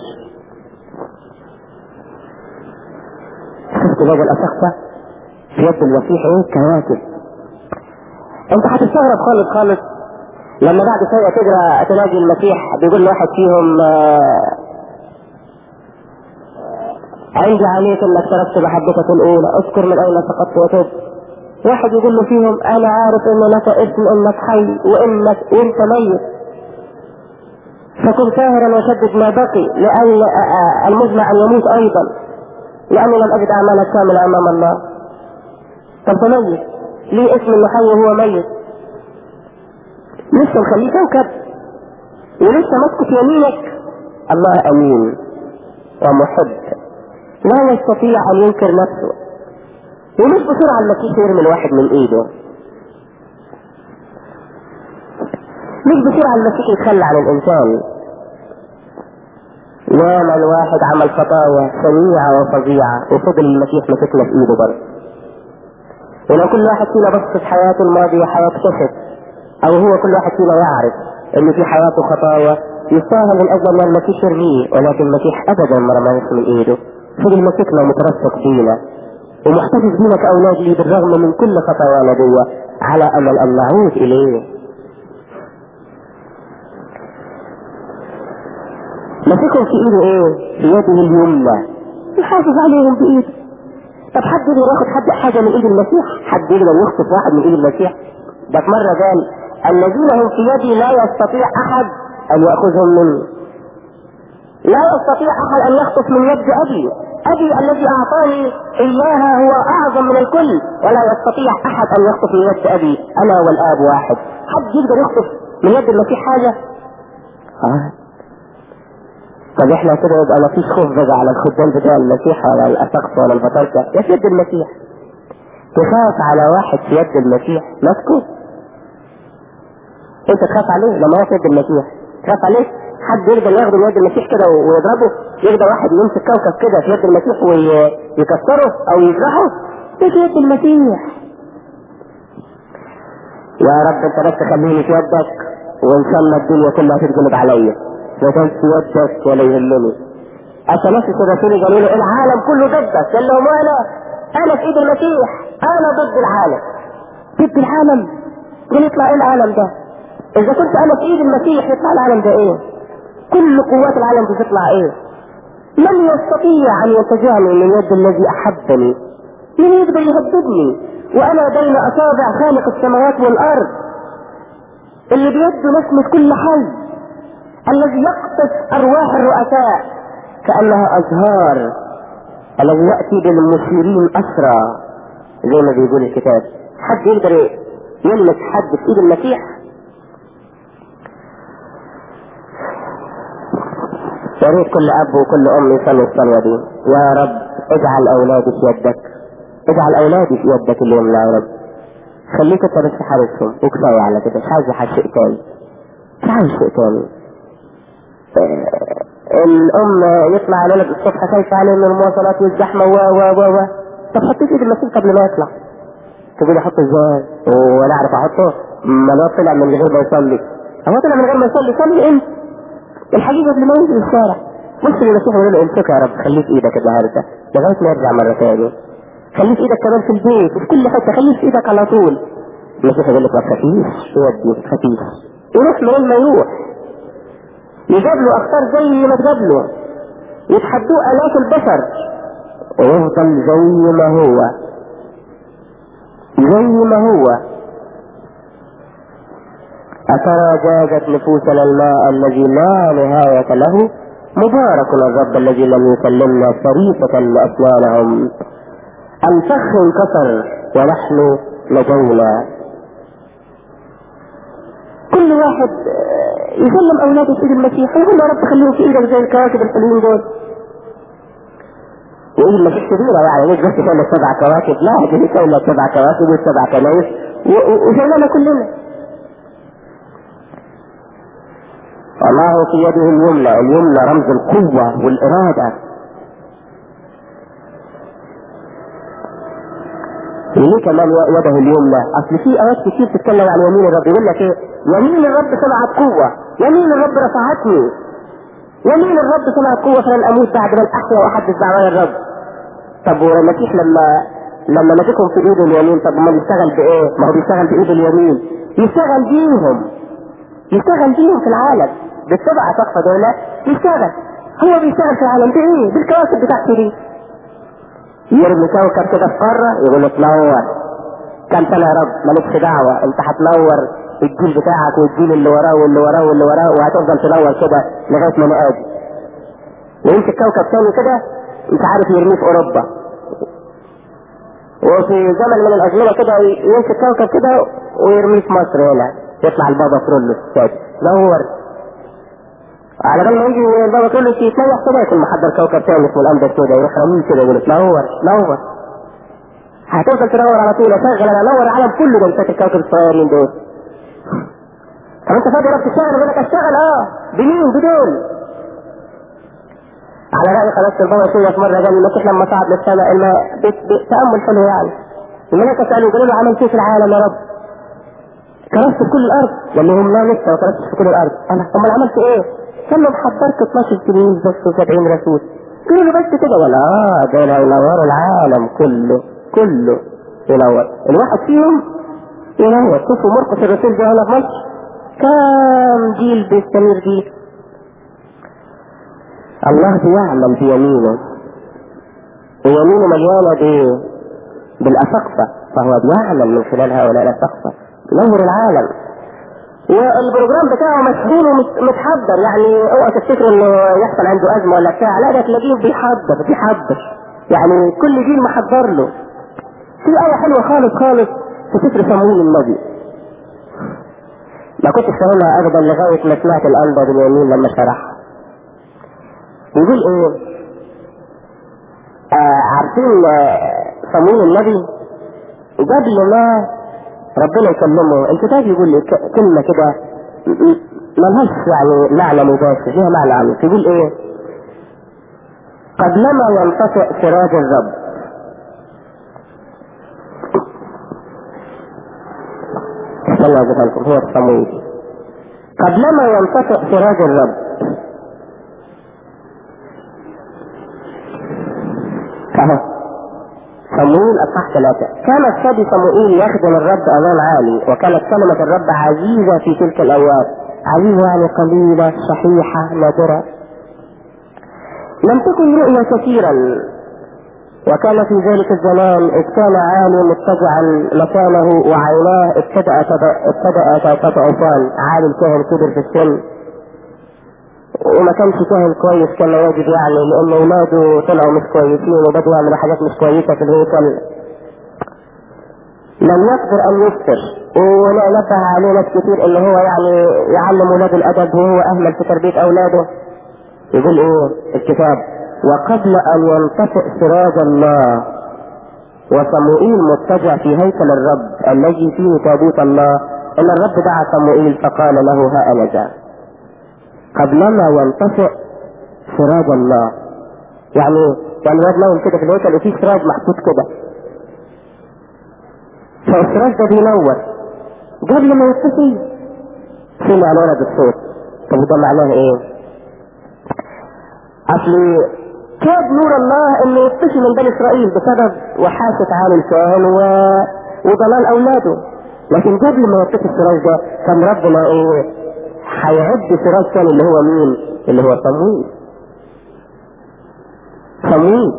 شفت بقى الأشخصة في يد المسيح ايه كواكب انت هتستغرب خالص خالص لما بعد شوية تقرا تلاقي المسيح بيقول لواحد فيهم آه، عندي عليك انك تركت محبتك الاولى اذكر من اين سقطت وتب واحد يقول له فيهم انا عارف ان لك اسم انك حي وانك وانت ميت فكن ساهرا وشدد ما بقي لان آه، آه، المزمع ان يموت ايضا لاني لم اجد اعمالك كامله امام الله طب ده ميت ليه اسم انه حي وهو ميت لسه مخليه كوكب ولسه ماسكه في يمينك الله امين ومحب لا يستطيع ان ينكر نفسه ومش بسرعه المسيح يرمي الواحد من ايده مش بسرعه المسيح يتخلى عن الانسان ياما الواحد عمل خطايا شنيعة وفظيعة وفضل المسيح ماسكنا في ايده برضه ولو كل واحد فينا بص في حياته الماضية هيكتشف او هو كل واحد فينا يعرف ان في حياته خطايا يستاهل من اجل ان المسيح يرميه ولكن المسيح ابدا ما رماش من ايده فضل ماسكنا ومترسخ بينا ومحتفظ بينا كاولاد لي بالرغم من كل خطايانا جوه على امل ان نعود اليه ماسكهم في ايده ايه؟ بيده اليمنى يحافظ عليهم بايده طب حد يقدر ياخد حد حاجه من ايد المسيح؟ حد يقدر يخطف واحد من ايد المسيح؟ ده في مره قال الذين هم في يدي لا يستطيع احد ان ياخذهم مني لا يستطيع احد ان يخطف من يد ابي ابي الذي اعطاني اياها هو اعظم من الكل ولا يستطيع احد ان يخطف من يد ابي انا والاب واحد حد يقدر يخطف من يد المسيح حاجه؟ آه. طب احنا كده يبقى ما فيش خوف بقى على الخدام بتاع المسيح ولا الاساقفه ولا البطاركه يا في يد المسيح تخاف على واحد في يد المسيح ماسكه انت تخاف عليه لما هو في يد المسيح تخاف عليه حد يقدر ياخده من يد المسيح كده ويضربه يقدر واحد يمسك كوكب كده في يد المسيح ويكسره او يجرحه ده في يد المسيح يا رب انت بس خليني في يدك وان شاء الله الدنيا كلها تتقلب عليا وكان في يدك ولا يهمني أتنفس الرسول قالوا له العالم كله ضدك قال لهم أنا أنا في إيد المسيح أنا ضد العالم ضد العالم قال يطلع إيه العالم ده إذا كنت أنا في إيد المسيح يطلع العالم ده إيه كل قوات العالم دي تطلع إيه من يستطيع أن يتجاني من يد الذي أحبني من يقدر يهددني وأنا بين أصابع خالق السماوات والأرض اللي بيده نسمة كل حي الذي يقطف ارواح الرؤساء كانها ازهار الذي ياتي بالمشيرين اسرى زي ما بيقول الكتاب حد يقدر يملك حد في ايد المسيح يا ريت كل اب وكل ام يصلوا الصلوه دي يا رب اجعل اولادي في يدك اجعل اولادي في يدك اليوم يا رب خليك انت بس حارسهم وكفايه على كده مش عايز حد شيء تاني مش عايز شيء تاني الام يطلع الولد الصبح خايفه عليه من المواصلات والزحمه و و و و طب حطيه في ايد المسيح قبل ما يطلع تقول احطه ازاي؟ ولا اعرف احطه ما لو طلع من غير ما يصلي هو طلع من غير ما يصلي صلي انت الحقيقه قبل ما ينزل الشارع بص للمسيح ويقول له امسكه يا رب خليه في ايدك النهارده لغايه ما يرجع مره ثانيه خليه في ايدك كمان في البيت وفي كل حته خليه في ايدك على طول المسيح يقول لك ما تخافيش ودي ما تخافيش يروح من ما يروح يجاب له اخطار زي ما تجاب له يتحدوه الاف البشر ويفضل زي ما هو زي ما هو أترى جازت نفوسنا الماء الذي لا نهاية له مبارك الرب الذي لم يسلمنا شريفة لأسنانهم الفخ انكسر ونحن نجونا كل واحد يسلم اولاده في ايد المسيح ويقول يا رب خليهم في ايدك زي الكواكب الحلوين دول وايد المسيح كبيره يعني مش بس شايله سبع كواكب لا دي شايله سبع كواكب وسبع كنايس وشايلنا كلنا الله في يده اليمنى اليمنى رمز القوة والإرادة ليه كمان يده اليمنى اصل في ايات كتير تتكلم عن يمين الرب يقول لك ايه يمين الرب سمعت قوة يمين الرب رفعتني يمين الرب سمعت قوة فلن اموت بعد من احيا واحدث دعوايا الرب طب والمسيح لما لما مسكهم في ايده اليمين طب ما يشتغل بايه؟ ما هو بيشتغل بايده اليمين يشتغل بيهم يشتغل بيهم في العالم بالسبعة تقفى دول يشتغل هو بيشتغل في العالم بايه؟ بالكواكب بتاعته دي يرمي كوكب كده في قارة يقول له تنور كم سنة يا رب مالكش دعوة انت هتنور الجيل بتاعك والجيل اللي وراه واللي وراه واللي وراه وهتفضل تنور كده لغاية ما انا اجي ويمسك كوكب تاني كده مش عارف يرميه في اوروبا وفي زمن من الازمنة كده يمسك كوكب كده ويرميه في مصر هنا يطلع البابا فرولوس السادس نور على بال ما يجي البابا كله يتنيح كده يكون محضر كوكب تاني اسمه الامجد كده يروح رميه كده يقول نور نور هتفضل تنور على طول اشغل انا انور العالم كله ده مساك الكوكب الصغيرين دول طب انت فاضي رب تشتغل يقول لك اشتغل اه بمين بدول على رأي قناة البابا كده في مرة قال المسيح لما صعد للسماء الماء تأمل حلو يعني الملائكة سألوا قالوا له عملت ايه في العالم يا رب؟ كرست في كل الأرض قال لهم لا لسه ما كرستش في كل الأرض أنا أمال عملت إيه؟ قال لهم حضرت 12 تلميذ بس و70 رسول قالوا له بس كده ولا اه دول هينوروا العالم كله كله ينور الواحد فيهم ينور شوفوا مرقس الرسول ده هنا في مصر كام جيل بيستمر جيل الله بيعمل بيمينه ويمينه مليانة بايه؟ بالأسقفة فهو بيعمل من خلال هؤلاء الأسقفة ينور العالم والبروجرام بتاعه مسحول ومتحضر يعني اوعى تفتكر انه يحصل عنده ازمه ولا بتاع لا ده تلاقيه بيحضر بيحضر يعني كل جيل محضر له في آية حلوة خالص خالص في سفر صمويل النبي ما كنتش فاهمها ابدا لغاية ما سمعت الانبا باليمين لما شرحها بيقول ايه آه عارفين صمويل النبي قبل ما ربنا يكلمه الكتاب يقول لي كلمة كده ملهاش يعني معنى مباشر ليها معنى عميق يقول ايه قبلما ينطفئ سراج الرب استنى اجيبها لكم هو الصمويل قبلما ينطفئ سراج الرب اهو صموئيل اصحاح ثلاثة كان الصبي صموئيل يخدم الرب امام عالي وكانت كلمة الرب عزيزة في تلك الاوقات عزيزة يعني قليلة صحيحة نادرة لم تكن رؤيا كثيرا وكان في ذلك الزمان إذ كان عالي مضطجعا مكانه وعيناه ابتدأ ابتدأ تضعفان عالي الكاهن كبر في السن وما كانش كاهن كويس كما يجب يعني لان اولاده طلعوا مش كويسين وبدوا يعملوا حاجات مش كويسه في الهيكل لم يقدر ان يستر ونبه عليه ناس كتير ان هو يعني يعلم اولاده الادب وهو اهمل في تربيه اولاده يقول ايه الكتاب وقبل ان ينطفئ سراج الله وصموئيل مضطجع في هيكل الرب الذي فيه تابوت الله ان الرب دعا صموئيل فقال له ها انا جاء قبلما ينطفئ سراج الله يعني يعني الواد نايم كده في الهيكل وفي سراج محطوط كده فالسراج ده بينور قبل ما يطفي سمع الولد الصوت طب ده معناه ايه؟ اصل كاد نور الله انه يطفي من بني اسرائيل بسبب وحاشة عالي الكاهن و... وضلال اولاده لكن قبل ما يطفي السراج ده كان ربنا ايه هيعد سراج ثاني اللي هو مين اللي هو صمويل صمويل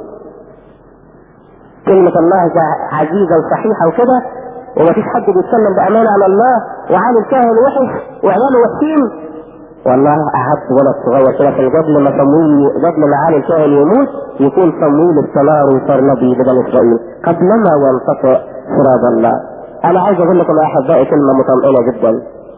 كلمة الله عزيزة وصحيحة وكده ومفيش حد بيتكلم بأمانة على الله وعامل الكاهن وحش وعياله وحشين والله أعد ولد صغير كده في قبل ما صمويل قبل ما عالي الكاهن يموت يكون صمويل السمار وصار نبي لبني إسرائيل قبلما ينطفئ سراج الله أنا عايز أقول لكم يا أحبائي كلمة مطمئنة جدا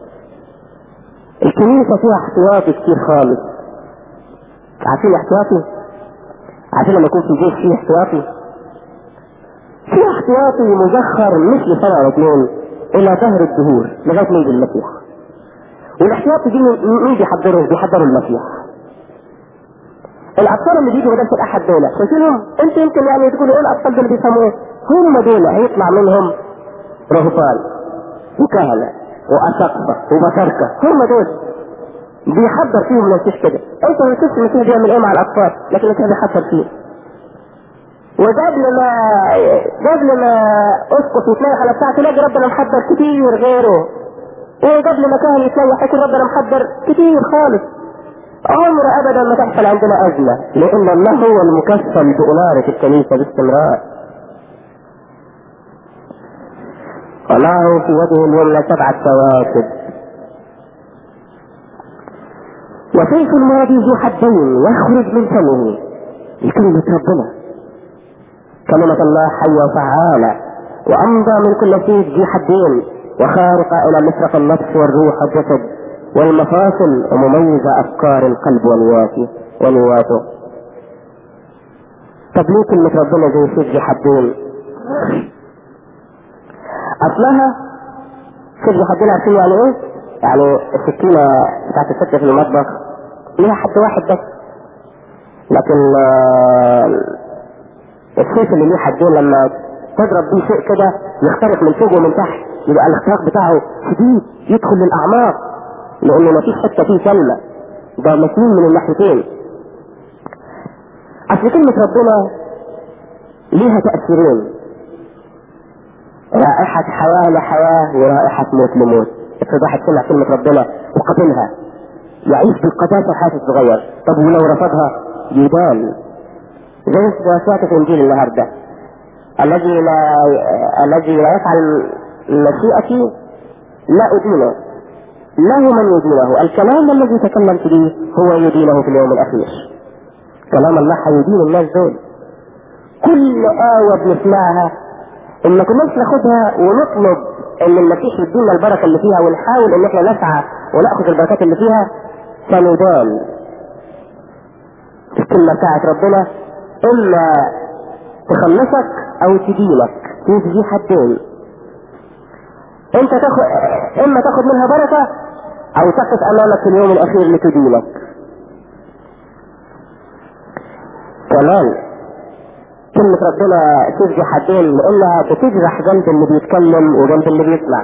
الكنيسة فيها احتياطي كتير خالص عارفين احتياطي؟ عارفين لما يكون في جيش فيه احتياطي؟ في احتياطي مزخر مش لسنة أو اثنين إلى دهر الدهور لغاية ما يجي المسيح والاحتياطي دي مين بيحضره؟ بيحضروا المسيح الاطفال اللي بيجوا مدرسه الاحد دول شايفينهم انت يمكن يعني تقولوا ايه الاطفال دول بيسموه ايه هم دول هيطلع منهم رهبان وكهنه واساقفه وبشركه هم دول بيحضر فيهم المسيح كده انت ما تشوفش المسيح بيعمل ايه مع الاطفال لكن انت بيحضر فيه وقبل ما قبل ما اسقط يتنيح على بتاعته تلاقي ربنا محضر كتير غيره وقبل ما كان يتنيح يكون ربنا محضر كتير خالص عمر ابدا ما تحصل عندنا ازمه لان الله هو المكفل باناره الكنيسه باستمرار وله في وجه اليمنى سبعه كواكب وسيف الماضي ذو حدين يخرج من فمه لكلمة ربنا كلمة الله حية وفعالة وأمضى من كل سيف ذي حدين وخارقة إلى مشرق النفس والروح والجسد والمفاصل ومميزة أفكار القلب ونواته ونواته طب ليه كلمة ربنا زي سيف ذي حدين؟ أصلها سيف ذي حدين عارفين يعني إيه؟ يعني السكينة بتاعت الست في المطبخ ليها حد واحد بس لكن السيف اللي ليه حدين لما تضرب بيه شيء كده يخترق من فوق ومن تحت يبقى الاختراق بتاعه شديد يدخل للاعماق لانه ما فيش حته فيه كلمه ده مسنون من الناحيتين اصل كلمه ربنا ليها تاثيرين رائحة حياة لحياة ورائحة موت لموت افرض واحد سمع كلمة ربنا وقبلها يعيش بالقداسة حاسس صغير طب ولو رفضها يدان زي سمعت في انجيل النهارده الذي لا الذي لا يفعل مشيئتي لا ادينه له من يدينه الكلام الذي تكلمت به هو يدينه في اليوم الاخير كلام الله هيدين الناس دول كل آية بنسمعها إن ما كناش ناخدها ونطلب إن المسيح يدينا البركة اللي فيها ونحاول إن إحنا نسعى وناخذ البركات اللي فيها سندان الكلمة بتاعت ربنا إما تخلصك أو تدينك تيجي حدين أنت تاخد إما تاخد منها بركة أو تقف أمامك في اليوم الأخير لتدينك كمان كلمة ربنا تفجي حدين لأنها بتجرح جنب اللي بيتكلم وجنب اللي بيسمع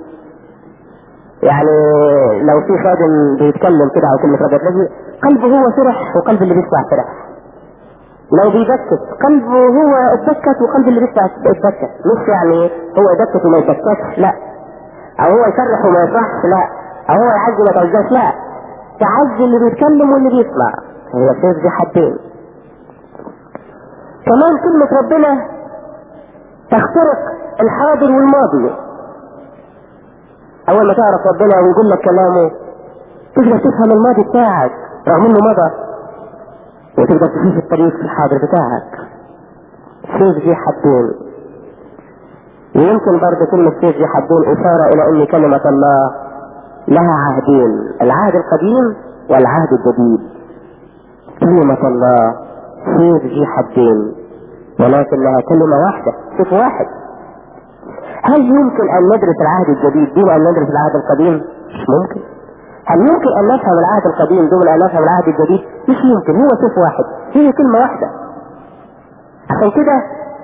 يعني لو في خادم بيتكلم كده على كلمة ربنا تلاقي قلبه هو فرح وقلب اللي بيسمع فرح لو بيبكت قلبه هو اتبكت وقلب اللي بيسمع اتبكت مش يعني هو يبكت وما يبكتش لا او هو يفرح وما يفرحش لا او هو يعزي وما يتعزاش لا تعزي اللي بيتكلم واللي بيسمع هي سيف ذي حدين كمان كلمة ربنا تخترق الحاضر والماضي أول ما تعرف ربنا ويقول لك كلامه تقدر تفهم الماضي بتاعك رغم إنه مضى وتقدر تشوف الطريق في الحاضر بتاعك سيف ذي حدين ويمكن برضه كلمة سيف ذي حدين إشارة إلى أن كلمة الله لها عهدين العهد القديم والعهد الجديد كلمة الله سيف ذي حدين ولكنها كلمة واحدة سيف واحد هل يمكن أن ندرس العهد الجديد دون أن ندرس العهد القديم؟ مش ممكن هل يمكن أن نفهم العهد القديم دون أن نفهم العهد الجديد؟ مش يمكن هو سيف واحد هي كلمة واحدة عشان كده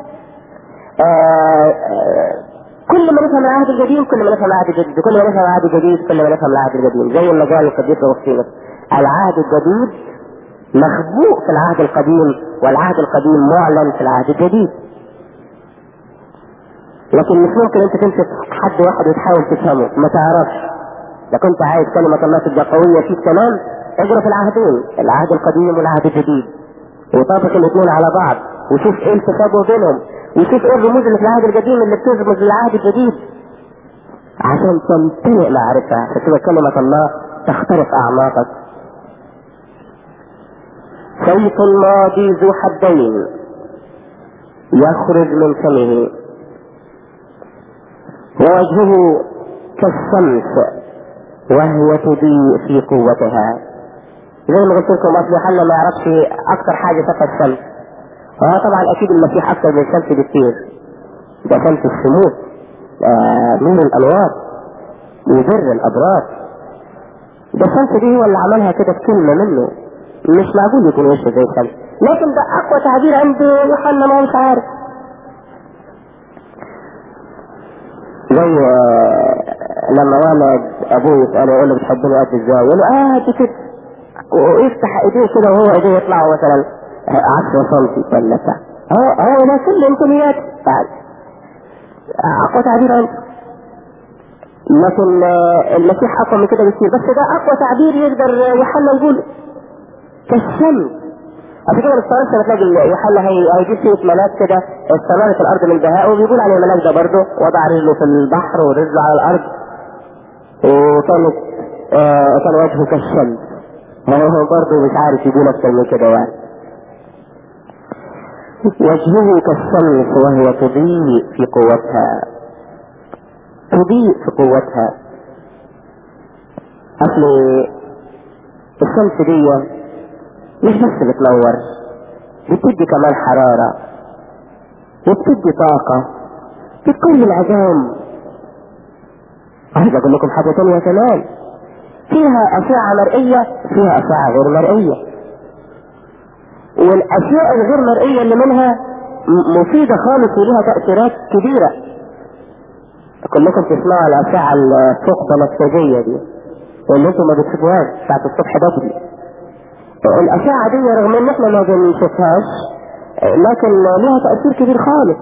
آه آه كل ما نفهم العهد القديم كل ما نفهم العهد الجديد كل ما نفهم العهد الجديد كل ما نفهم العهد القديم زي ما قال القديس اغسطينوس العهد الجديد مخبوء في العهد القديم والعهد القديم معلن في العهد الجديد لكن مش ممكن انت تمسك حد واحد وتحاول تفهمه ما تعرفش لو كنت عايز كلمة الله تبقى قوية فيك تمام اقرا في العهدين العهد القديم والعهد الجديد وطابق الاثنين على بعض وشوف ايه التشابه بينهم وشوف ايه الرموز اللي في العهد القديم اللي بترمز للعهد الجديد عشان تمتلئ معرفة فتبقى كلمة الله تخترق اعماقك سيف ماضي ذو حدين يخرج من فمه ووجهه كالشمس وهي تضيء في قوتها زي ما قلت لكم اصل يوحنا ما يعرفش اكتر حاجه شاف الشمس وهو طبعا اكيد المسيح اكتر من الشمس بكتير ده شمس الشموس آه نور الانوار يبر الابرار ده الشمس دي هو اللي عملها كده بكلمه منه مش معقول يكون وشه زي الشمس لكن ده اقوى تعبير عند يوحنا ما هو مش عارف زي لما ولد ابوه يساله يقول له بتحبني قد ازاي؟ يقول له اه قد كده ويفتح ايديه كده وهو ايديه يطلعوا مثلا 10 سم ولا بتاع هو هو ده كل امكانيات بعد اقوى تعبير عنده لكن المسيح اقوى من كده بكثير بس ده اقوى تعبير يقدر يوحنا يقوله كالشمس عشان كده الاستعراض لما تلاقي يوحنا هيجيب سيرة ملاك كده استنارت الارض من بهاء وبيقول عليه الملاك ده برضه وضع رجله في البحر ورجله على الارض وكانت آه كان وجهه كالشمس هو برضه مش عارف يقول اكتر من كده يعني وجهه كالشمس وهي تضيء في قوتها تضيء في قوتها اصل الشمس دي مش بس بتنور بتدي كمان حرارة وبتدي طاقة بتقوي العظام عايز اقول لكم حاجة تانية كمان فيها اشعة مرئية فيها اشعة غير مرئية والاشياء الغير مرئية اللي منها مفيدة خالص ولها تأثيرات كبيرة كلكم تسمعوا الاشعة الثقب النفسجية دي واللي انتم ما بتشوفوهاش بتاعت الصبح بدري الأشعة دي رغم ان احنا ما بنشوفهاش لكن لها تأثير كبير خالص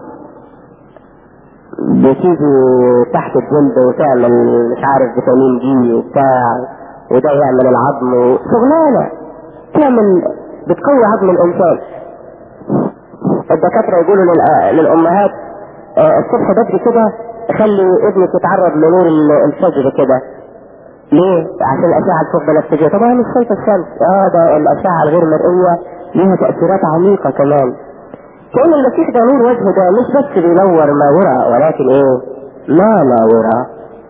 بتيجي تحت الجلد وتعمل مش عارف فيتامين دي وبتاع وده يعمل العظم شغلانة تعمل بتقوي عظم الإنسان الدكاترة يقولوا للأمهات الصبح بدري كده خلي ابنك يتعرض لنور الفجر كده ليه؟ عشان الأشعة الفوق بنفسجية طبعا مش شايفة الشمس اه ده الأشعة الغير مرئية ليها تأثيرات عميقة كمان كأن المسيح ده نور وجهه ده مش بس بينور ما ورى ولكن ايه؟ ما لا ورى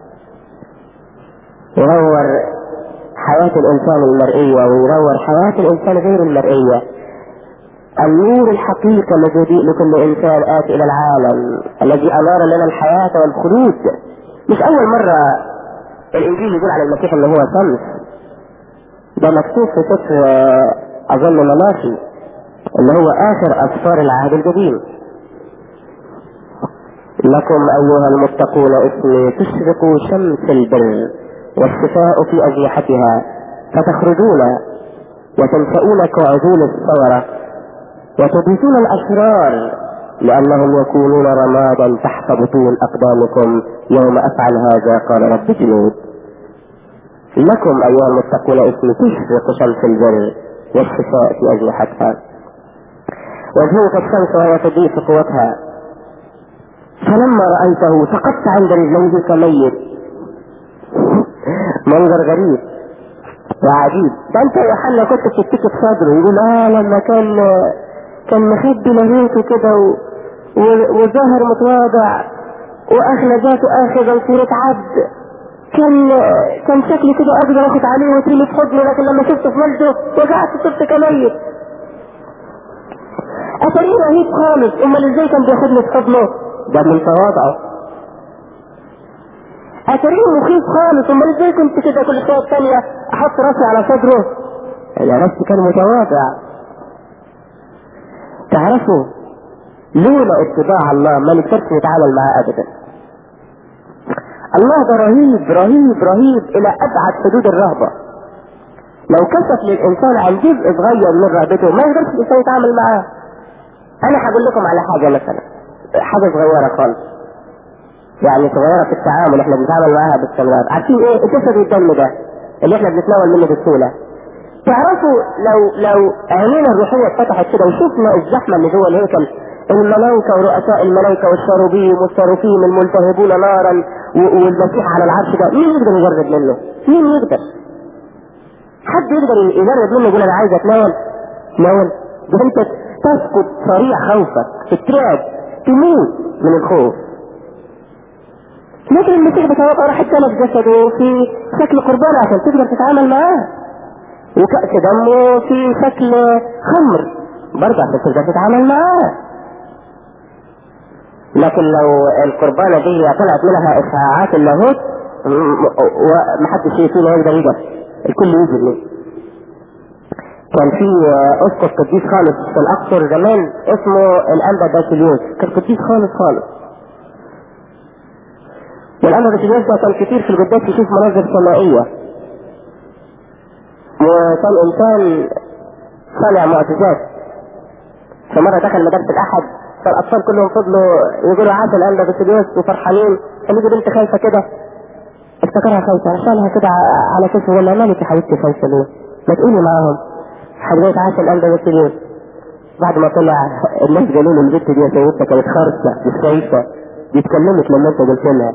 ينور حياة الإنسان المرئية وينور حياة الإنسان غير المرئية النور الحقيقي الذي يضيء لكل إنسان آتي إلى العالم الذي أنار لنا الحياة والخلود مش أول مرة الانجيل يقول على المسيح ان هو شمس ده مكتوب في سفر اظن مناشي اللي هو اخر اسفار العهد القديم لكم ايها المتقون اسمي تشرق شمس البر والشفاء في اجنحتها فتخرجون وتنشؤون كعذول الثورة وتبيتون الاشرار لانهم يكونون رمادا تحت بطون اقدامكم يوم افعل هذا قال رب جنود لكم ايها المتقون اسم تشرق شمس البر والشفاء في اجنحتها وجهك الشمس وهي تضيء في قوتها فلما رايته سقطت عند رجليه كميت منظر غريب وعجيب ده انت يا حنا كنت بتتكي في صدره يقول اه لما كان كان مخبي لهيته كده و... وظاهر متواضع واخلى ذاته اخذا صورة عبد كان كان شكلي كده اقدر اخد عليه واترمي في حضنه لكن لما شفته في مجده وقعت صرت كميت اتاريه رهيب خالص امال ازاي كان بياخدني في حضنه ده من تواضعه اتاريه مخيف خالص امال ازاي كنت كده كل شويه ثانيه احط راسي على صدره يا راسي كان متواضع تعرفوا لولا اتباع الله ما نقدرش نتعامل معاه ابدا الله ده رهيب رهيب رهيب الى ابعد حدود الرهبه لو كشف للانسان عن جزء صغير من رهبته ما يقدرش الانسان يتعامل معاه انا هقول لكم على حاجه مثلا حاجه صغيره خالص يعني صغيره في التعامل احنا بنتعامل معاها باستمرار عارفين ايه جسد الدم ده اللي احنا بنتناول منه بسهوله تعرفوا لو لو عينينا الروحيه اتفتحت كده وشفنا الزحمه اللي جوه الهيكل الملائكه ورؤساء الملائكه والشاروبيم والصاروفيم الملتهبون نارا و- والمسيح على العرش ده مين يقدر يجرب منه؟ مين يقدر؟ حد يقدر يجرب منه يقول انا عايز اتناول؟ تناول؟ ده انت تسقط صريع خوفك تترعب تموت من الخوف لكن المسيح بتوقع راح اتلف جسده في شكل قربان عشان تقدر تتعامل معاه وكأس دمه في شكل خمر برضه عشان تقدر تتعامل معاه لكن لو القربانة دي طلعت منها إشعاعات اللاهوت م- ومحدش فينا يقدر يقف الكل يجري كان في اسقف قديس خالص في الاقصر زمان اسمه الانبا باسيليوس كان قديس خالص خالص والانبا باسيليوس ده كان كتير في القداس يشوف مناظر سمائيه وكان انسان صانع معجزات فمره دخل مدرسه الاحد فالاطفال كلهم فضلوا يقولوا عاش الانبا باسيليوس وفرحانين فنيجي بنت خايفه كده افتكرها خايفه عشانها كده على كتفه ولا مالك يا حبيبتي خايفه ليه؟ ما تقولي معاهم حضرتك عاش الانبا باسيليوس بعد ما طلع الناس قالوا له البنت دي يا سيدتك كانت خارجه مش خايفه دي اتكلمت لما انت قلت لها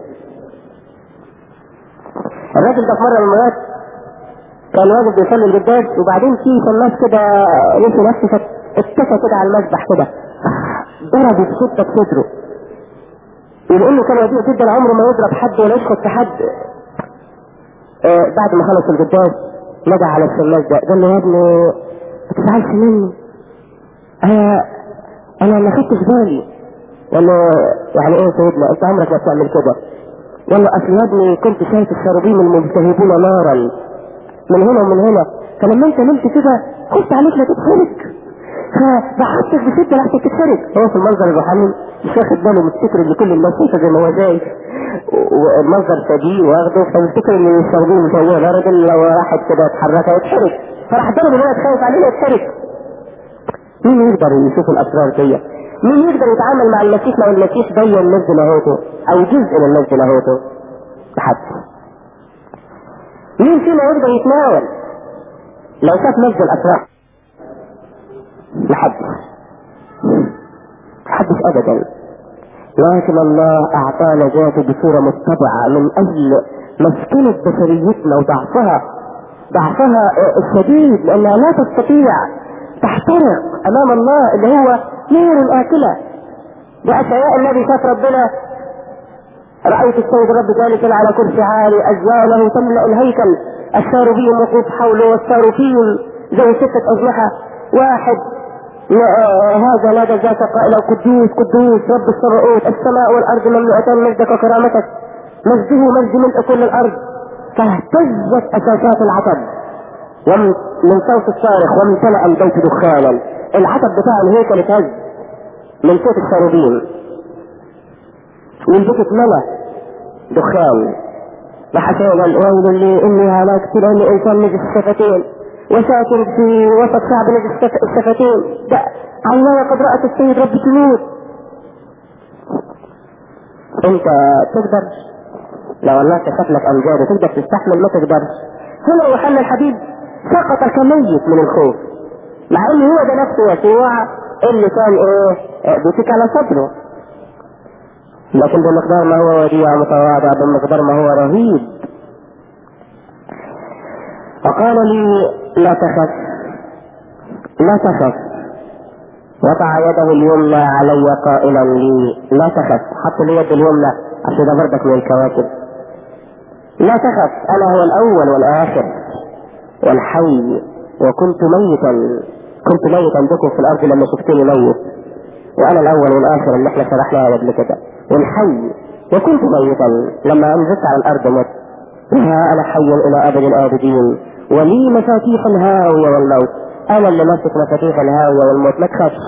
الراجل ده في مره من المرات كان واقف بيصلي القداس وبعدين في شماس كده نسي نفسه فاتكى كده على المسبح كده ضربه بشده في صدره ولانه كان وديع جدا عمره ما يضرب حد ولا يشخط في حد آه بعد ما خلص القداس نجا على الشماس ده قال له يا ابني ما تزعلش مني انا انا ما خدتش بالي قال له يعني ايه يا سيدنا انت عمرك ما بتعمل كده قال له اصل يا ابني كنت شايف الشاربين الملتهبون نارا من هنا ومن هنا فلما انت نمت كده خفت عليك لا تتحرك فبحثتك بشده لحسن تتحرك هو في المنظر الروحاني مش واخد باله مفتكر ان كل الناس شايفه زي ما هو شايف والمنظر سجيه واخده فمفتكر ان الشاربين مش هو الراجل لو راحت كده اتحرك هيتحرك فراح ضرب الولد خايف عليه يتحرك مين يقدر يشوف الاسرار دي؟ مين يقدر يتعامل مع المسيح لو المسيح بين نزل لاهوته او جزء من نزل لاهوته؟ محدش. مين فينا يقدر يتناول لو شاف نزل الاسرار؟ محدش. محدش ابدا. لكن الله اعطانا ذاته بصوره متبعه من اجل مسكنه بشريتنا وضعفها ضعفها الشديد لانها لا تستطيع تحترق امام الله اللي هو نار اكله واشعياء الذي شاف ربنا رايت السيد رب جالسا على كرسي عالي ازواله تملا الهيكل الشاربين وقوف حوله والصاروفين ذوي سته اجنحه واحد هذا نادى ذات قائلا قدوس قدوس رب السماوات السماء والارض مملوءتان مجدك وكرامتك مجده مجد ملء كل الارض فاهتزت اساسات العتب ومن صوت الصارخ وامتلأ البيت دخانا العتب بتاع الهيكل اتهز من صوت الشاربين والبيت اتملى دخان وحسين قال ويل لي اني هلكت لاني انسان نجس الشفتين وساكن في وسط شعب نجس الشفتين ده عيناي قد رأت السيد رب تموت انت تقدر لو الله كشف لك امجاده تقدر تستحمل ما تقدرش هنا يوحنا الحبيب سقط كميت من الخوف مع ان هو ده نفسه يسوع اللي كان ايه بيتك على صدره لكن بمقدار ما هو وديع متواضع بمقدار ما هو رهيب فقال لي لا تخف لا تخف وضع يده اليمنى علي قائلا لي لا تخف حط لي يد اليمنى عشان ده بردك من الكواكب لا تخف انا هو الاول والاخر والحي وكنت ميتا كنت ميتا بكم في الارض لما شفتني ميت وانا الاول والاخر اللي احنا شرحناها قبل كده والحي وكنت ميتا لما انزلت على الارض مت وها انا حي الى ابد الابدين ولي مفاتيح الهاوية والموت انا اللي ماسك مفاتيح الهاوية والموت ما تخافش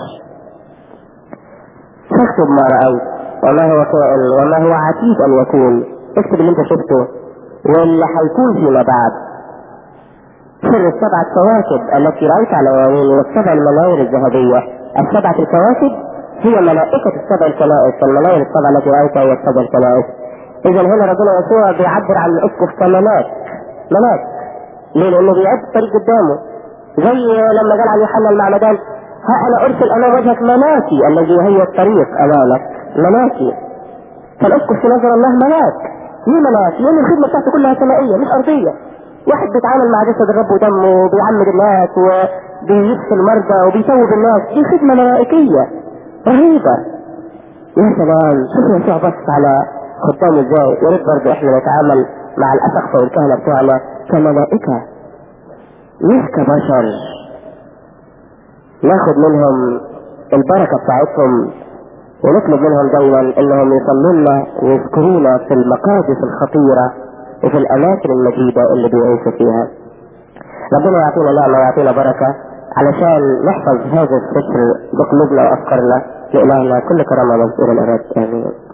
تكتب ما رأيت وما هو كائن وما هو عتيد ان يكون اكتب اللي انت شفته واللي هيكون فيما بعد سر السبعة كواكب التي رأيت على يميني والسبع المناير الذهبية السبعة الكواكب هي ملائكة السبع الكنائس المناير السبع التي رأيتها هي السبع الكنائس اذا هنا ربنا يسوع بيعبر عن الاسقف كملاك ملاك ليه؟ لانه بيعد الطريق قدامه زي لما قال عن يوحنا المعمدان ها انا ارسل امام وجهك ملاكي الذي يهيئ الطريق امامك ملاكي فالاسقف في نظر الله ملاك ليه ملاك؟ لان الخدمه بتاعته كلها سمائيه مش ارضيه واحد بيتعامل مع جسد الرب ودمه وبيعمد الناس وبيشفي المرضى وبيتوب الناس دي خدمه ملائكيه رهيبه يا سلام شوف يسوع بص على خدامه ازاي يا ريت برضه احنا نتعامل مع الاسقفه والكهنه بتوعنا كملائكه مش كبشر ناخد منهم البركه بتاعتهم ونطلب منهم دايما انهم يصلوا لنا ويذكرونا في المقادس الخطيره وفي الاماكن المجيده اللي بيعيشوا فيها. ربنا يعطينا نعمه ويعطينا بركه علشان نحفظ هذا السفر بقلوبنا وافكارنا لإلهنا كل كرامه مذكورا الاراد امين.